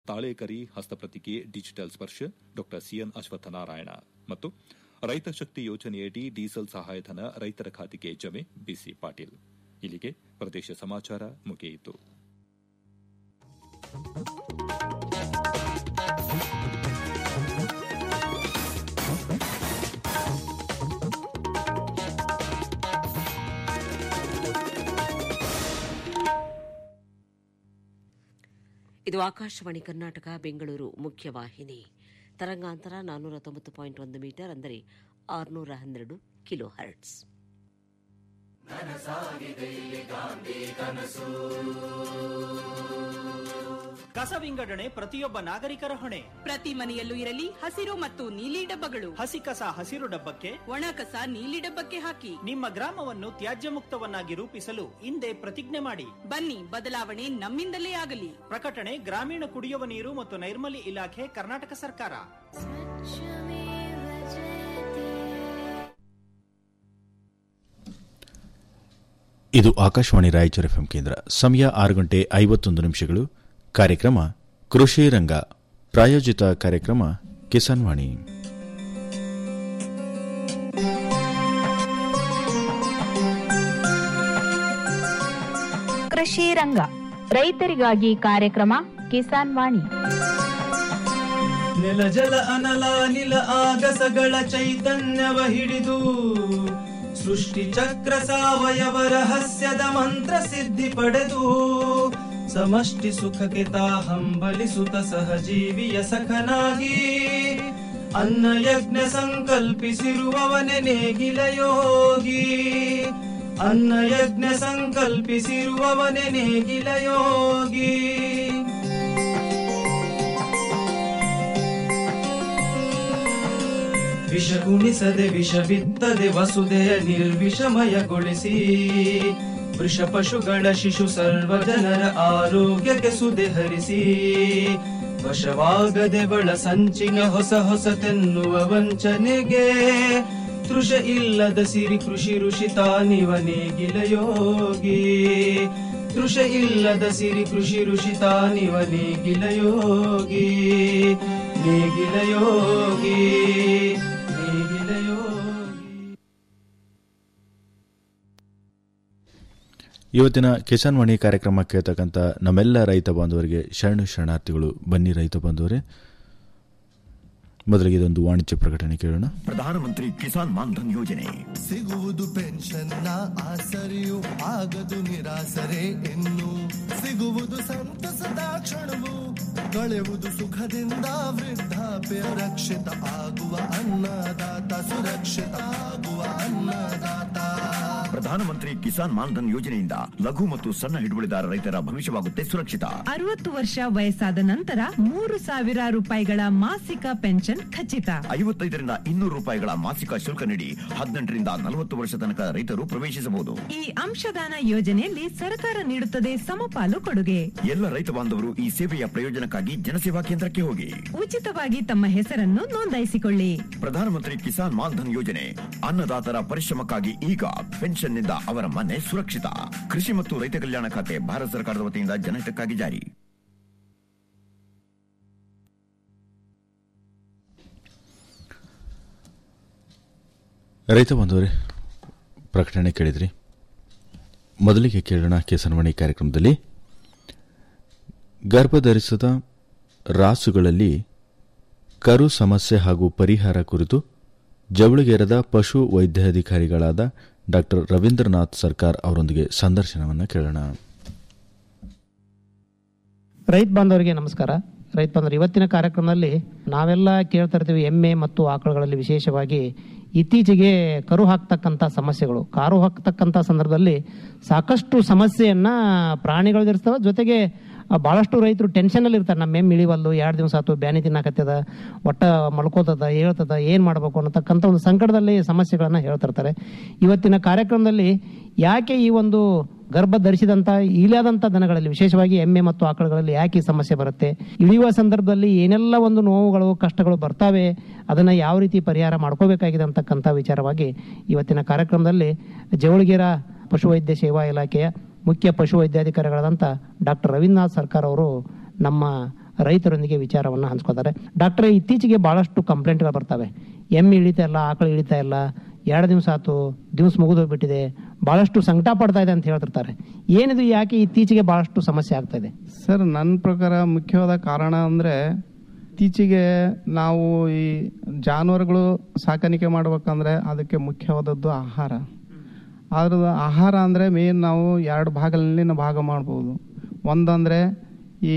ತಾಳೇಕರಿ ಹಸ್ತಪ್ರತಿಕೆ digital ಸ್ಪರ್ಶ ಡಾ CN Ashwathnarayan ಮತ್ತು ರೈತ ಶಕ್ತಿ ಯೋಜನೆಯಡಿ ಡೀಸೆಲ್ ಸಹಾಯಧನ ರೈತರ ಖಾತೆಗೆ ಜಮೆ ಬಿಸಿ ಪಾಟೀಲ್ ಇಲ್ಲಿಗೆ ಪ್ರದೇಶ ಸಮಾಚಾರ ಮುಗಿಯಿತು ಇದು ಆಕಾಶವಾಣಿ ಕರ್ನಾಟಕ ಬೆಂಗಳೂರು ಮುಖ್ಯವಾಹಿನಿ ತರಂಗಾಂತರ ನಾನ್ನೂರ ತೊಂಬತ್ತು ಪಾಯಿಂಟ್ ಒಂದು ಮೀಟರ್ ಅಂದರೆ ಆರುನೂರ ಹನ್ನೆರಡು ಕಿಲೋ ಹರ್ಟ್ಸ್ ಕಸ ವಿಂಗಡಣೆ ಪ್ರತಿಯೊಬ್ಬ ನಾಗರಿಕರ ಹೊಣೆ ಪ್ರತಿ ಮನೆಯಲ್ಲೂ ಇರಲಿ ಹಸಿರು ಮತ್ತು ನೀಲಿ ಡಬ್ಬಗಳು ಹಸಿ ಕಸ ಹಸಿರು ಡಬ್ಬಕ್ಕೆ ಒಣ ಕಸ ನೀಲಿ ಡಬ್ಬಕ್ಕೆ ಹಾಕಿ ನಿಮ್ಮ ಗ್ರಾಮವನ್ನು ತ್ಯಾಜ್ಯ ಮುಕ್ತವನ್ನಾಗಿ ರೂಪಿಸಲು ಹಿಂದೆ ಪ್ರತಿಜ್ಞೆ ಮಾಡಿ ಬನ್ನಿ ಬದಲಾವಣೆ ನಮ್ಮಿಂದಲೇ ಆಗಲಿ ಪ್ರಕಟಣೆ ಗ್ರಾಮೀಣ ಕುಡಿಯುವ ನೀರು ಮತ್ತು ನೈರ್ಮಲ್ಯ ಇಲಾಖೆ ಕರ್ನಾಟಕ ಸರ್ಕಾರ ಇದು ಆಕಾಶವಾಣಿ ರಾಯಚೂರು ಎಫ್ಎಂ ಕೇಂದ್ರ ಸಮಯ ಆರು ಗಂಟೆ ಐವತ್ತೊಂದು ನಿಮಿಷಗಳು ಕಾರ್ಯಕ್ರಮ ಕೃಷಿ ರಂಗ ಪ್ರಾಯೋಜಿತ ಕಾರ್ಯಕ್ರಮ ಕಿಸಾನ್ ವಾಣಿ ಕೃಷಿ ರಂಗ ರೈತರಿಗಾಗಿ ಕಾರ್ಯಕ್ರಮ ಕಿಸಾನ್ ವಾಣಿ ನೆಲ ಜಲ ಅನಲ ನಿಲ ಆಗಸಗಳ ಚೈತನ್ಯವ ಹಿಡಿದು ಸೃಷ್ಟಿ ಚಕ್ರ ಸಾವಯವ ರಹಸ್ಯದ ಮಂತ್ರ ಸಿದ್ಧಿ ಪಡೆದು ಸಮಷ್ಟಿ ಸುಖಕ್ಕೆ ತಾ ಹಂಬಲಿಸುತ್ತ ಸಹಜೀವಿಯ ಸಖನಾಗಿ ಅನ್ನ ಯಜ್ಞ ಸಂಕಲ್ಪಿಸಿರುವವನೆ ನೇಗಿಲ ಯೋಗಿ ಅನ್ನ ಯಜ್ಞ ಸಂಕಲ್ಪಿಸಿರುವವನೆ ನೇಗಿಲ ಯೋಗಿ ವಿಷ ಉಣಿಸದೆ ವಿಷ ಬಿತ್ತದೆ ವಸುದೆಯ ನಿರ್ವಿಷಮಯಗೊಳಿಸಿ ವೃಷ ಪಶುಗಳ ಶಿಶು ಸರ್ವ ಜನರ ಆರೋಗ್ಯಕ್ಕೆ ಸುದೆ ಹರಿಸಿ ವಶವಾಗದೆ ಬಳ ಸಂಚಿನ ಹೊಸ ಹೊಸತೆನ್ನುವ ವಂಚನೆಗೆ ತೃಷ ಇಲ್ಲದ ಸಿರಿ ಕೃಷಿ ಋಷಿ ತಾನಿವ ನೇಗಿಲ ಯೋಗಿ ತೃಷ ಇಲ್ಲದ ಸಿರಿ ಕೃಷಿ ಋಷಿ ತಾನಿವ ನೇಗಿಲ ಯೋಗಿ ನೇಗಿಲ ಯೋಗಿ ನೇಗಿಲ ಯೋಗಿ ಇವತ್ತಿನ ಕಿಸಾನ್ ವಾಣಿ ಕಾರ್ಯಕ್ರಮ ಕೇಳ್ತಕ್ಕಂಥ ನಮ್ಮೆಲ್ಲ ರೈತ ಬಾಂಧವರಿಗೆ ಶರಣು ಶರಣಾರ್ಥಿಗಳು ಬನ್ನಿ ರೈತ ಬಾಂಧವರೇ ಮೊದಲಿಗೆ ಇದೊಂದು ವಾಣಿಜ್ಯ ಪ್ರಕಟಣೆ ಕೇಳೋಣ ಪ್ರಧಾನಮಂತ್ರಿ ಕಿಸಾನ್ ಮಾನ್ಧನ್ ಯೋಜನೆ ಸಿಗುವುದು ಪೆನ್ಷನ್ನ ಆಸರೆಯು ಆಗದು ನಿರಾಸರೆ ಇನ್ನು ಸಿಗುವುದು ಸಂತಸದ ಕ್ಷಣವು ಕಳೆಯುವುದು ಸುಖದಿಂದ ವೃದ್ಧಾಪ್ಯ ರಕ್ಷಿತ ಆಗುವ ಅನ್ನದಾತ ಸುರಕ್ಷಿತ ಆಗುವ ಅನ್ನದಾತ ಪ್ರಧಾನಮಂತ್ರಿ ಕಿಸಾನ್ ಮಾನ್ಧನ್ ಯೋಜನೆಯಿಂದ ಲಘು ಮತ್ತು ಸಣ್ಣ ಹಿಡುವಳಿದಾರ ರೈತರ ಭವಿಷ್ಯವಾಗುತ್ತೆ ಸುರಕ್ಷಿತ ಅರವತ್ತು ವರ್ಷ ವಯಸ್ಸಾದ ನಂತರ ಮೂರು ಸಾವಿರ ರೂಪಾಯಿಗಳ ಮಾಸಿಕ ಪೆನ್ಷನ್ ಖಚಿತ ಐವತ್ತೈದರಿಂದ ಇನ್ನೂರು ರೂಪಾಯಿಗಳ ಮಾಸಿಕ ಶುಲ್ಕ ನೀಡಿ ಹದಿನೆಂಟರಿಂದ ನಲವತ್ತು ವರ್ಷ ತನಕ ರೈತರು ಪ್ರವೇಶಿಸಬಹುದು ಈ ಅಂಶದಾನ ಯೋಜನೆಯಲ್ಲಿ ಸರ್ಕಾರ ನೀಡುತ್ತದೆ ಸಮಪಾಲು ಕೊಡುಗೆ ಎಲ್ಲ ರೈತ ಬಾಂಧವರು ಈ ಸೇವೆಯ ಪ್ರಯೋಜನಕ್ಕಾಗಿ ಜನಸೇವಾ ಕೇಂದ್ರಕ್ಕೆ ಹೋಗಿ ಉಚಿತವಾಗಿ ತಮ್ಮ ಹೆಸರನ್ನು ನೋಂದಾಯಿಸಿಕೊಳ್ಳಿ ಪ್ರಧಾನಮಂತ್ರಿ ಕಿಸಾನ್ ಮಾನ್ಧನ್ ಯೋಜನೆ ಅನ್ನದಾತರ ಪರಿಶ್ರಮಕ್ಕಾಗಿ ಈಗ ಪೆನ್ಷನ್ನಿಂದ ಅವರ ಮನೆ ಸುರಕ್ಷಿತ ಕೃಷಿ ಮತ್ತು ರೈತ ಕಲ್ಯಾಣ ಖಾತೆ ಭಾರತ ಸರ್ಕಾರದ ವತಿಯಿಂದ ಜನಹಿತಕ್ಕಾಗಿ ಜಾರಿ ರೈತ ಬಾಂಧವರೇ ಪ್ರಕಟಣೆ ಕೇಳಿದ್ರಿ ಮೊದಲಿಗೆ ಕೇಳೋಣ ಕಿಸಾನ್ ವಾಣಿ ಕಾರ್ಯಕ್ರಮದಲ್ಲಿ ಗರ್ಭಧರಿಸದ ರಾಸುಗಳಲ್ಲಿ ಕರು ಸಮಸ್ಯೆ ಹಾಗೂ ಪರಿಹಾರ ಕುರಿತು ಜವಳಿಗೇರದ ಪಶು ವೈದ್ಯಾಧಿಕಾರಿಗಳಾದ ಡಾ ರವೀಂದ್ರನಾಥ್ ಸರ್ಕಾರ್ ಅವರೊಂದಿಗೆ ಸಂದರ್ಶನವನ್ನು ಕೇಳೋಣ ರೈತ ಬಾಂಧವರಿಗೆ ನಮಸ್ಕಾರ ರೈತ ಬಾಂಧವರು ಇವತ್ತಿನ ಕಾರ್ಯಕ್ರಮದಲ್ಲಿ ನಾವೆಲ್ಲ ಕೇಳ್ತಾ ಇರ್ತೀವಿ ಎಮ್ಮೆ ಮತ್ತು ಆಕಳುಗಳಲ್ಲಿ ವಿಶೇಷವಾಗಿ ಇತ್ತೀಚೆಗೆ ಕರು ಹಾಕ್ತಕ್ಕಂಥ ಸಮಸ್ಯೆಗಳು ಕಾರು ಹಾಕ್ತಕ್ಕಂಥ ಸಂದರ್ಭದಲ್ಲಿ ಸಾಕಷ್ಟು ಸಮಸ್ಯೆಯನ್ನ ಪ್ರಾಣಿಗಳು ಎದುರಿಸ್ತವೆ ಜೊತೆಗೆ ಆ, ಬಹಳಷ್ಟು ರೈತರು ಟೆನ್ಷನಲ್ಲಿ ಇರ್ತಾರೆ ನಮ್ಮ ಎಮ್ಮೆ ಇಳಿವಲ್ಲು ಎರಡು ದಿವಸ ಆತು ಬ್ಯಾನಿ ತಿನ್ನಕತ್ತದ ಒಟ್ಟ ಮಲ್ಕೋತದ ಹೇಳ್ತದ ಏನು ಮಾಡಬೇಕು ಅನ್ನತಕ್ಕಂಥ ಒಂದು ಸಂಕಟದಲ್ಲಿ ಸಮಸ್ಯೆಗಳನ್ನ ಹೇಳ್ತಿರ್ತಾರೆ ಇವತ್ತಿನ ಕಾರ್ಯಕ್ರಮದಲ್ಲಿ ಯಾಕೆ ಈ ಒಂದು ಗರ್ಭ ಧರಿಸಿದಂತ ಇಳಿಯಾದಂಥ ದನಗಳಲ್ಲಿ ವಿಶೇಷವಾಗಿ ಎಮ್ಮೆ ಮತ್ತು ಆಕಳುಗಳಲ್ಲಿ ಯಾಕೆ ಈ ಸಮಸ್ಯೆ ಬರುತ್ತೆ ಇಳಿಯುವ ಸಂದರ್ಭದಲ್ಲಿ ಏನೆಲ್ಲ ಒಂದು ನೋವುಗಳು ಕಷ್ಟಗಳು ಬರ್ತಾವೆ ಅದನ್ನ ಯಾವ ರೀತಿ ಪರಿಹಾರ ಮಾಡ್ಕೋಬೇಕಾಗಿದೆ ಅಂತಕ್ಕಂಥ ವಿಚಾರವಾಗಿ ಇವತ್ತಿನ ಕಾರ್ಯಕ್ರಮದಲ್ಲಿ ಜವಳಗಿರ ಪಶುವೈದ್ಯ ಸೇವಾ ಇಲಾಖೆಯ ಮುಖ್ಯ ಪಶು ವೈದ್ಯಾಧಿಕಾರಿಗಳಾದಂಥ ಡಾಕ್ಟರ್ ರವೀಂದ್ರನಾಥ್ ಸರ್ಕಾರ್ ಅವರು ನಮ್ಮ ರೈತರೊಂದಿಗೆ ವಿಚಾರವನ್ನು ಹಂಚ್ಕೋತಾರೆ ಡಾಕ್ಟರ್ ಇತ್ತೀಚೆಗೆ ಬಹಳಷ್ಟು ಕಂಪ್ಲೇಂಟ್ಗಳು ಬರ್ತವೆ ಎಮ್ಮೆ ಇಳಿತಾ ಇಲ್ಲ ಆಕಳು ಇಳಿತಾ ಇಲ್ಲ ಎರಡು ದಿವಸ ಆತು ದಿವಸ ಮುಗಿದೋಗ್ಬಿಟ್ಟಿದೆ ಬಹಳಷ್ಟು ಸಂಕಟ ಪಡ್ತಾ ಇದೆ ಅಂತ ಹೇಳ್ತಿರ್ತಾರೆ ಏನಿದು ಯಾಕೆ ಇತ್ತೀಚೆಗೆ ಬಹಳಷ್ಟು ಸಮಸ್ಯೆ ಆಗ್ತಾ ಇದೆ ಸರ್ ನನ್ನ ಪ್ರಕಾರ ಮುಖ್ಯವಾದ ಕಾರಣ ಅಂದರೆ ಇತ್ತೀಚೆಗೆ ನಾವು ಈ ಜಾನುವಾರುಗಳು ಸಾಕಾಣಿಕೆ ಮಾಡ್ಬೇಕಂದ್ರೆ ಅದಕ್ಕೆ ಮುಖ್ಯವಾದದ್ದು ಆಹಾರ ಅದ್ರ ಆಹಾರ ಅಂದರೆ ಮೇನ್ ನಾವು ಎರಡು ಭಾಗದಲ್ಲಿ ನಾವು ಭಾಗ ಮಾಡ್ಬೋದು ಒಂದಂದರೆ ಈ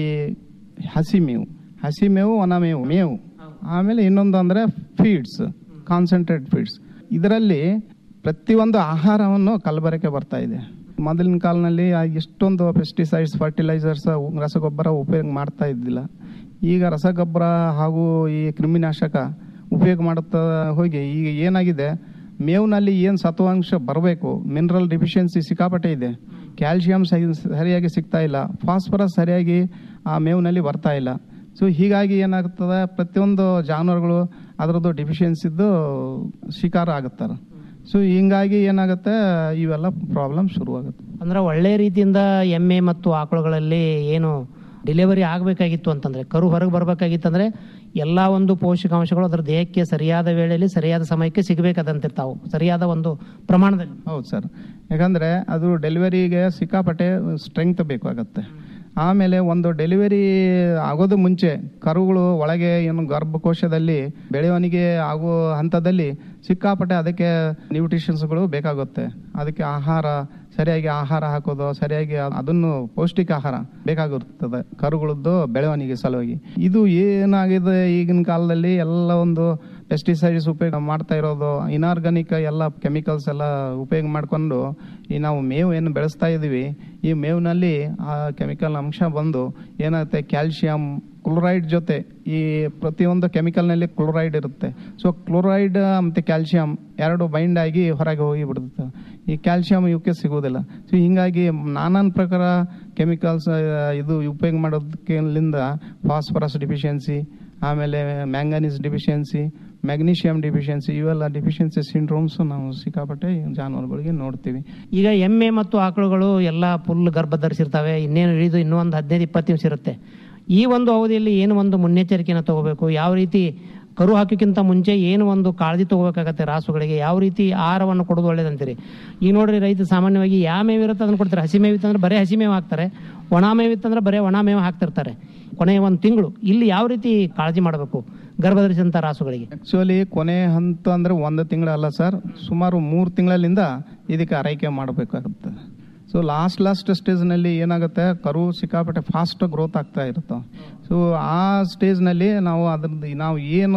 ಹಸಿ ಮೇವು ಹಸಿ ಮೇವು ಒಣ ಮೇವು ಮೇವು ಆಮೇಲೆ ಇನ್ನೊಂದು ಅಂದರೆ ಫೀಡ್ಸ್ ಕಾನ್ಸಂಟ್ರೇಟ್ ಫೀಡ್ಸ್ ಇದರಲ್ಲಿ ಪ್ರತಿಯೊಂದು ಆಹಾರವನ್ನು ಕಲಬೆರಕೆ ಬರ್ತಾ ಇದೆ ಮೊದಲಿನ ಕಾಲದಲ್ಲಿ ಆ ಎಷ್ಟೊಂದು ಪೆಸ್ಟಿಸೈಡ್ಸ್ ಫರ್ಟಿಲೈಸರ್ಸ್ ರಸಗೊಬ್ಬರ ಉಪಯೋಗ ಮಾಡ್ತಾ ಇದ್ದಿಲ್ಲ ಈಗ ರಸಗೊಬ್ಬರ ಹಾಗೂ ಈ ಕ್ರಿಮಿನಾಶಕ ಉಪಯೋಗ ಮಾಡುತ್ತಾ ಹೋಗಿ ಈಗ ಏನಾಗಿದೆ ಮೇವಿನಲ್ಲಿ ಏನು ಸತ್ವಾಂಶ ಬರಬೇಕು ಮಿನರಲ್ ಡಿಫಿಷಿಯನ್ಸಿ ಸಿಕ್ಕಾಪಟ್ಟೆ ಇದೆ ಕ್ಯಾಲ್ಸಿಯಂ ಸರಿಯಾಗಿ ಸಿಗ್ತಾ ಇಲ್ಲ ಫಾಸ್ಫರಸ್ ಸರಿಯಾಗಿ ಆ ಮೇವಿನಲ್ಲಿ ಬರ್ತಾ ಇಲ್ಲ ಸೊ ಹೀಗಾಗಿ ಏನಾಗ್ತದೆ ಪ್ರತಿಯೊಂದು ಜಾನುವಾರುಗಳು ಅದರದ್ದು ಡಿಫಿಷಿಯನ್ಸಿದ್ದು ಶಿಕಾರ ಆಗುತ್ತಾರೆ ಸೊ ಹಿಂಗಾಗಿ ಏನಾಗುತ್ತೆ ಇವೆಲ್ಲ ಪ್ರಾಬ್ಲಮ್ ಶುರುವಾಗುತ್ತೆ ಅಂದ್ರೆ ಒಳ್ಳೆ ರೀತಿಯಿಂದ ಎಮ್ಮೆ ಮತ್ತು ಆಕಳುಗಳಲ್ಲಿ ಏನು ಡೆಲಿವರಿ ಆಗಬೇಕಾಗಿತ್ತು ಅಂತಂದ್ರೆ ಕರು ಹೊರಗೆ ಬರಬೇಕಾಗಿತ್ತಂದ್ರೆ ಎಲ್ಲ ಒಂದು ಪೋಷಕಾಂಶಗಳು ಅದರ ದೇಹಕ್ಕೆ ಸರಿಯಾದ ವೇಳೆಯಲ್ಲಿ ಸರಿಯಾದ ಸಮಯಕ್ಕೆ ಸಿಗಬೇಕಾದಂತಿರ್ತಾವು ಸರಿಯಾದ ಒಂದು ಪ್ರಮಾಣದಲ್ಲಿ ಹೌದು ಸರ್ ಯಾಕಂದ್ರೆ ಅದು ಡೆಲಿವರಿಗೆ ಸಿಕ್ಕಾಪಟ್ಟೆ ಸ್ಟ್ರೆಂಗ್ತ್ ಬೇಕಾಗತ್ತೆ ಆಮೇಲೆ ಒಂದು ಡೆಲಿವರಿ ಆಗೋದು ಮುಂಚೆ ಕರುಗಳು ಒಳಗೆ ಏನು ಗರ್ಭಕೋಶದಲ್ಲಿ ಬೆಳವಣಿಗೆ ಆಗೋ ಹಂತದಲ್ಲಿ ಸಿಕ್ಕಾಪಟ್ಟೆ ಅದಕ್ಕೆ ನ್ಯೂಟ್ರಿಷನ್ಸ್ಗಳು ಬೇಕಾಗುತ್ತೆ ಅದಕ್ಕೆ ಆಹಾರ ಸರಿಯಾಗಿ ಆಹಾರ ಹಾಕೋದು ಸರಿಯಾಗಿ ಅದನ್ನು ಪೌಷ್ಟಿಕ ಆಹಾರ ಬೇಕಾಗಿರ್ತದೆ ಕರುಗಳದ್ದು ಬೆಳವಣಿಗೆ ಸಲುವಾಗಿ ಇದು ಏನಾಗಿದೆ ಈಗಿನ ಕಾಲದಲ್ಲಿ ಎಲ್ಲ ಒಂದು ಪೆಸ್ಟಿಸೈಡ್ಸ್ ಉಪಯೋಗ ಮಾಡ್ತಾ ಇರೋದು ಇನಾರ್ಗಾನಿಕ್ ಎಲ್ಲ ಕೆಮಿಕಲ್ಸ್ ಎಲ್ಲ ಉಪಯೋಗ ಮಾಡಿಕೊಂಡು ಈ ನಾವು ಮೇವು ಏನು ಬೆಳೆಸ್ತಾ ಇದ್ದೀವಿ ಈ ಮೇವಿನಲ್ಲಿ ಆ ಕೆಮಿಕಲ್ ಅಂಶ ಬಂದು ಏನಾಗುತ್ತೆ ಕ್ಯಾಲ್ಸಿಯಂ ಕ್ಲೋರೈಡ್ ಜೊತೆ ಈ ಪ್ರತಿಯೊಂದು ಕೆಮಿಕಲ್ನಲ್ಲಿ ಕ್ಲೋರೈಡ್ ಇರುತ್ತೆ ಸೊ ಕ್ಲೋರೈಡ್ ಮತ್ತು ಕ್ಯಾಲ್ಸಿಯಂ ಎರಡು ಬೈಂಡ್ ಆಗಿ ಹೊರಗೆ ಹೋಗಿ ಬಿಡುತ್ತೆ ಈ ಕ್ಯಾಲ್ಸಿಯಂ ಇವಕ್ಕೆ ಸಿಗೋದಿಲ್ಲ ಸೊ ಹಿಂಗಾಗಿ ನಾನಾನ್ ಪ್ರಕಾರ ಕೆಮಿಕಲ್ಸ್ ಇದು ಉಪಯೋಗ ಮಾಡೋದಕ್ಕಿಂದ ಫಾಸ್ಫರಸ್ ಡಿಫಿಷಿಯನ್ಸಿ ಆಮೇಲೆ ಮ್ಯಾಂಗನೀಸ್ ಡಿಫಿಷಿಯನ್ಸಿ ಮ್ಯಾಗ್ನೀಷಿಯಂ ಡಿಫಿಷಿಯನ್ಸಿ ಇವೆಲ್ಲ ಡಿಫಿಷಿಯನ್ಸಿ ಸಿಂಡ್ರೋಮ್ಸ್ ನಾವು ಸಿಕ್ಕಾಪಟ್ಟೆ ಜಾನುವಾರುಗಳಿಗೆ ನೋಡ್ತೀವಿ ಈಗ ಎಮ್ಮೆ ಮತ್ತು ಆಕಳುಗಳು ಎಲ್ಲ ಫುಲ್ ಗರ್ಭ ಧರಿಸಿರ್ತವೆ ಇನ್ನೇನು ಇಳಿದು ಇನ್ನೂ ಒಂದು ಹದಿನೈದು ಇಪ್ಪತ್ತು ನಿಮಿಷ ಇರುತ್ತೆ ಈ ಒಂದು ಅವಧಿಯಲ್ಲಿ ಏನು ಒಂದು ಮುನ್ನೆಚ್ಚರಿಕೆಯನ್ನು ತಗೋಬೇಕು ಯಾವ ರೀತಿ ಕರು ಹಾಕೋಕ್ಕಿಂತ ಮುಂಚೆ ಏನು ಒಂದು ಕಾಳಜಿ ತಗೋಬೇಕಾಗತ್ತೆ ರಾಸುಗಳಿಗೆ ಯಾವ ರೀತಿ ಆಹಾರವನ್ನು ಕೊಡೋದು ಒಳ್ಳೇದಂತೀರಿ ಈಗ ನೋಡ್ರಿ ರೈತ ಸಾಮಾನ್ಯವಾಗಿ ಯಾವ ಮೇವು ಇರುತ್ತೆ ಅದನ್ನು ಕೊಡ್ತಾರೆ ಹಸಿ ಮೇವು ಇತ್ತಂದ್ರೆ ಬರೀ ಹಸಿ ಮೇವು ಹಾಕ್ತಾರೆ ಒಣ ಮೇವು ಇತ್ತಂದ್ರೆ ಬರೀ ಒಣ ಮೇವು ಹಾಕ್ತಿರ್ತಾರೆ ಕೊನೆಯ ಒಂದು ತಿಂಗಳು ಇಲ್ಲಿ ಯಾವ ರೀತಿ ಕಾಳಜಿ ಮಾಡಬೇಕು ಗರ್ಭಧರಿಸಿದಂಥ ರಾಸುಗಳಿಗೆ ಆಕ್ಚುಲಿ ಕೊನೆ ಹಂತ ಅಂದ್ರೆ ಒಂದು ತಿಂಗಳಲ್ಲ ಸರ್ ಸುಮಾರು ಮೂರು ತಿಂಗಳಿಂದ ಇದಕ್ಕೆ ಆರೈಕೆ ಮಾಡಬೇಕಾಗುತ್ತೆ ಸೊ ಲಾಸ್ಟ್ ಲಾಸ್ಟ್ ಸ್ಟೇಜ್ನಲ್ಲಿ ಏನಾಗುತ್ತೆ ಕರು ಸಿಕ್ಕಾಪಟ್ಟೆ ಫಾಸ್ಟ್ ಗ್ರೋತ್ ಆಗ್ತಾ ಇರುತ್ತೆ ಸೊ ಆ ಸ್ಟೇಜ್ನಲ್ಲಿ ನಾವು ಅದ್ರದ್ದು ನಾವು ಏನು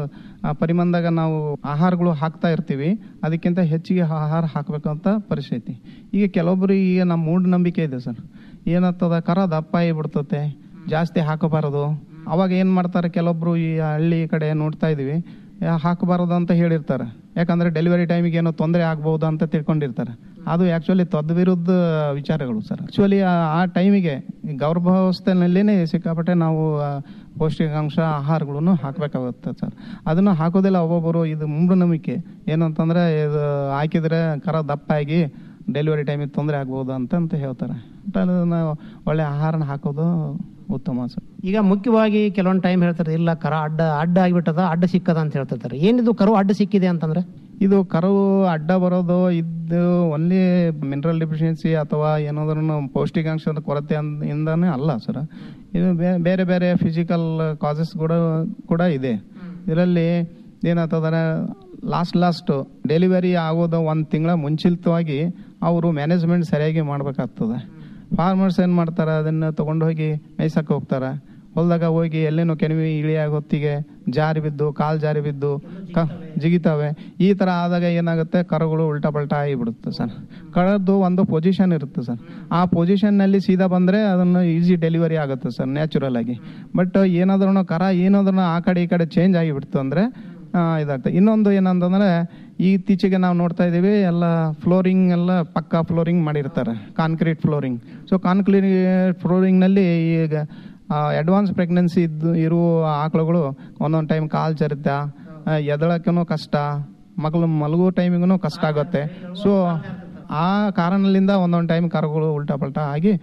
ಆ ಪರಿಮಾಣದಾಗ ನಾವು ಆಹಾರಗಳು ಹಾಕ್ತಾ ಇರ್ತೀವಿ ಅದಕ್ಕಿಂತ ಹೆಚ್ಚಿಗೆ ಆಹಾರ ಹಾಕಬೇಕಂತ ಪರಿಸ್ಥಿತಿ ಈಗ ಕೆಲವೊಬ್ಬರು ಈಗ ನಮ್ಮ ಮೂಢನಂಬಿಕೆ ಇದೆ ಸರ್ ಏನಾಗ್ತದ ಕರ ದಪ್ಪ ಆಗಿಬಿಡ್ತತೆ ಜಾಸ್ತಿ ಹಾಕಬಾರದು ಅವಾಗ ಏನು ಮಾಡ್ತಾರೆ ಕೆಲವೊಬ್ರು ಈ ಹಳ್ಳಿ ಕಡೆ ನೋಡ್ತಾ ಇದೀವಿ ಯಾ- ಹಾಕಬಾರದು ಅಂತ ಹೇಳಿರ್ತಾರೆ ಯಾಕಂದ್ರೆ ಡೆಲಿವರಿ ಟೈಮಿಗೆ ಏನೋ ತೊಂದರೆ ಆಗ್ಬಹುದು ಅಂತ ತಿಳ್ಕೊಂಡಿರ್ತಾರೆ ಅದು ಆಕ್ಚುಲಿ ತದ್ವಿರುದ್ಧ ವಿಚಾರಗಳು ಸರ್ ಆಕ್ಚುಲಿ ಆ ಟೈಮಿಗೆ ಗರ್ಭಾವಸ್ಥೆನಲ್ಲೇ ಸಿಕ್ಕಾಪಟ್ಟೆ ನಾವು ಆ, ಪೌಷ್ಟಿಕಾಂಶ ಆಹಾರಗಳನ್ನು ಹಾಕಬೇಕಾಗುತ್ತೆ ಸರ್ ಅದನ್ನು ಹಾಕೋದಿಲ್ಲ ಒಬ್ಬೊಬ್ಬರು ಇದು ಮೂಢನಂಬಿಕೆ ಏನಂತಂದ್ರೆ ಇದು ಹಾಕಿದ್ರೆ ಕರ ದಪ್ಪ ಆಗಿ ಡೆಲಿವರಿ ಟೈಮಿಗೆ ತೊಂದರೆ ಆಗ್ಬೋದು ಅಂತ ಅಂತ ಹೇಳ್ತಾರೆ ಬಟ್ ಅದನ್ನ ಒಳ್ಳೆ ಆಹಾರನ ಹಾಕೋದು ಉತ್ತಮ ಸರ್ ಈಗ ಮುಖ್ಯವಾಗಿ ಕೆಲವೊಂದು ಟೈಮ್ ಹೇಳ್ತಾರೆ ಇಲ್ಲ ಕರ ಅಡ್ಡ ಅಡ್ಡ ಆಗಿಬಿಟ್ಟದ ಅಡ್ಡ ಸಿಕ್ಕದ ಅಂತ ಹೇಳ್ತಿರ್ತಾರೆ ಏನಿದು ಕರು ಅಡ್ಡ ಸಿಕ್ಕಿದೆ ಅಂತಂದ್ರೆ ಇದು ಕರು ಅಡ್ಡ ಬರೋದು ಇದು ಒನ್ಲಿ ಮಿನರಲ್ ಡಿಫಿಷಿಯನ್ಸಿ ಅಥವಾ ಏನಾದ್ರೂ ಪೌಷ್ಟಿಕಾಂಶದ ಕೊರತೆ ಅಂದ್- ಇಂದಾನೇ ಅಲ್ಲ ಸರ್ ಇದು ಬೇ- ಬೇರೆ ಬೇರೆ ಫಿಸಿಕಲ್ ಕಾಸಸ್ ಕೂಡ ಕೂಡ ಇದೆ ಇದರಲ್ಲಿ ಏನಾಗ್ತದ್ರೆ ಲಾಸ್ಟ್ ಲಾಸ್ಟ್ ಡೆಲಿವರಿ ಆಗೋದು ಒಂದು ತಿಂಗಳ ಮುಂಚಿತವಾಗಿ ಅವರು ಮ್ಯಾನೇಜ್ಮೆಂಟ್ ಸರಿಯಾಗಿ ಮಾಡ್ಬೇಕಾಗ್ತದೆ ಫಾರ್ಮರ್ಸ್ ಏನು ಮಾಡ್ತಾರೆ ಅದನ್ನು ತಗೊಂಡು ಹೋಗಿ ಮೇಯ್ಸಕ್ಕೆ ಹೋಗ್ತಾರೆ ಹೊಲದಾಗ ಹೋಗಿ ಎಲ್ಲೇನೋ ಕೆನವಿ ಇಳಿಯಾಗ ಹೊತ್ತಿಗೆ ಜಾರಿ ಬಿದ್ದು ಕಾಲು ಜಾರಿ ಬಿದ್ದು ಕ ಜಿಗಿತಾವೆ ಈ ಥರ ಆದಾಗ ಏನಾಗುತ್ತೆ ಕರುಗಳು ಉಲ್ಟಾ ಪಲ್ಟಾ ಆಗಿಬಿಡುತ್ತೆ ಸರ್ ಕರದ್ದು ಒಂದು ಪೊಸಿಷನ್ ಇರುತ್ತೆ ಸರ್ ಆ ಪೊಸಿಷನ್ನಲ್ಲಿ ಸೀದಾ ಬಂದರೆ ಅದನ್ನು ಈಸಿ ಡೆಲಿವರಿ ಆಗುತ್ತೆ ಸರ್ ನ್ಯಾಚುರಲ್ ಆಗಿ ಬಟ್ ಏನಾದ್ರೂ ಕರ ಏನಾದ್ರೂ ಆ ಕಡೆ ಈ ಕಡೆ ಚೇಂಜ್ ಆಗಿಬಿಡ್ತು ಅಂದರೆ ಇದಾಗ್ತದೆ ಇನ್ನೊಂದು ಏನಂತಂದ್ರೆ ಈ ಇತ್ತೀಚೆಗೆ ನಾವು ನೋಡ್ತಾ ಇದ್ದೀವಿ ಎಲ್ಲ ಫ್ಲೋರಿಂಗ್ ಎಲ್ಲ ಪಕ್ಕಾ ಫ್ಲೋರಿಂಗ್ ಮಾಡಿರ್ತಾರೆ ಕಾಂಕ್ರೀಟ್ ಫ್ಲೋರಿಂಗ್ ಸೊ ಕಾಂಕ್ರೀಟ್ ಫ್ಲೋರಿಂಗ್ನಲ್ಲಿ ಈಗ ಅಡ್ವಾನ್ಸ್ ಪ್ರೆಗ್ನೆನ್ಸಿ ಇದ್ದು ಇರುವ ಆಕಳುಗಳು ಒಂದೊಂದು ಟೈಮ್ ಕಾಲು ಜರಿತ ಎದಳಕ್ಕೂ ಕಷ್ಟ ಮಗಳು ಮಲಗೋ ಟೈಮಿಗೂ ಕಷ್ಟ ಆಗುತ್ತೆ ಸೊ ಆ ಕಾರಣದಿಂದ ಒಂದೊಂದು ಟೈಮ್ ಕರುಗಳು ಉಲ್ಟಾ ಪಲ್ಟಾ ಆಗಿ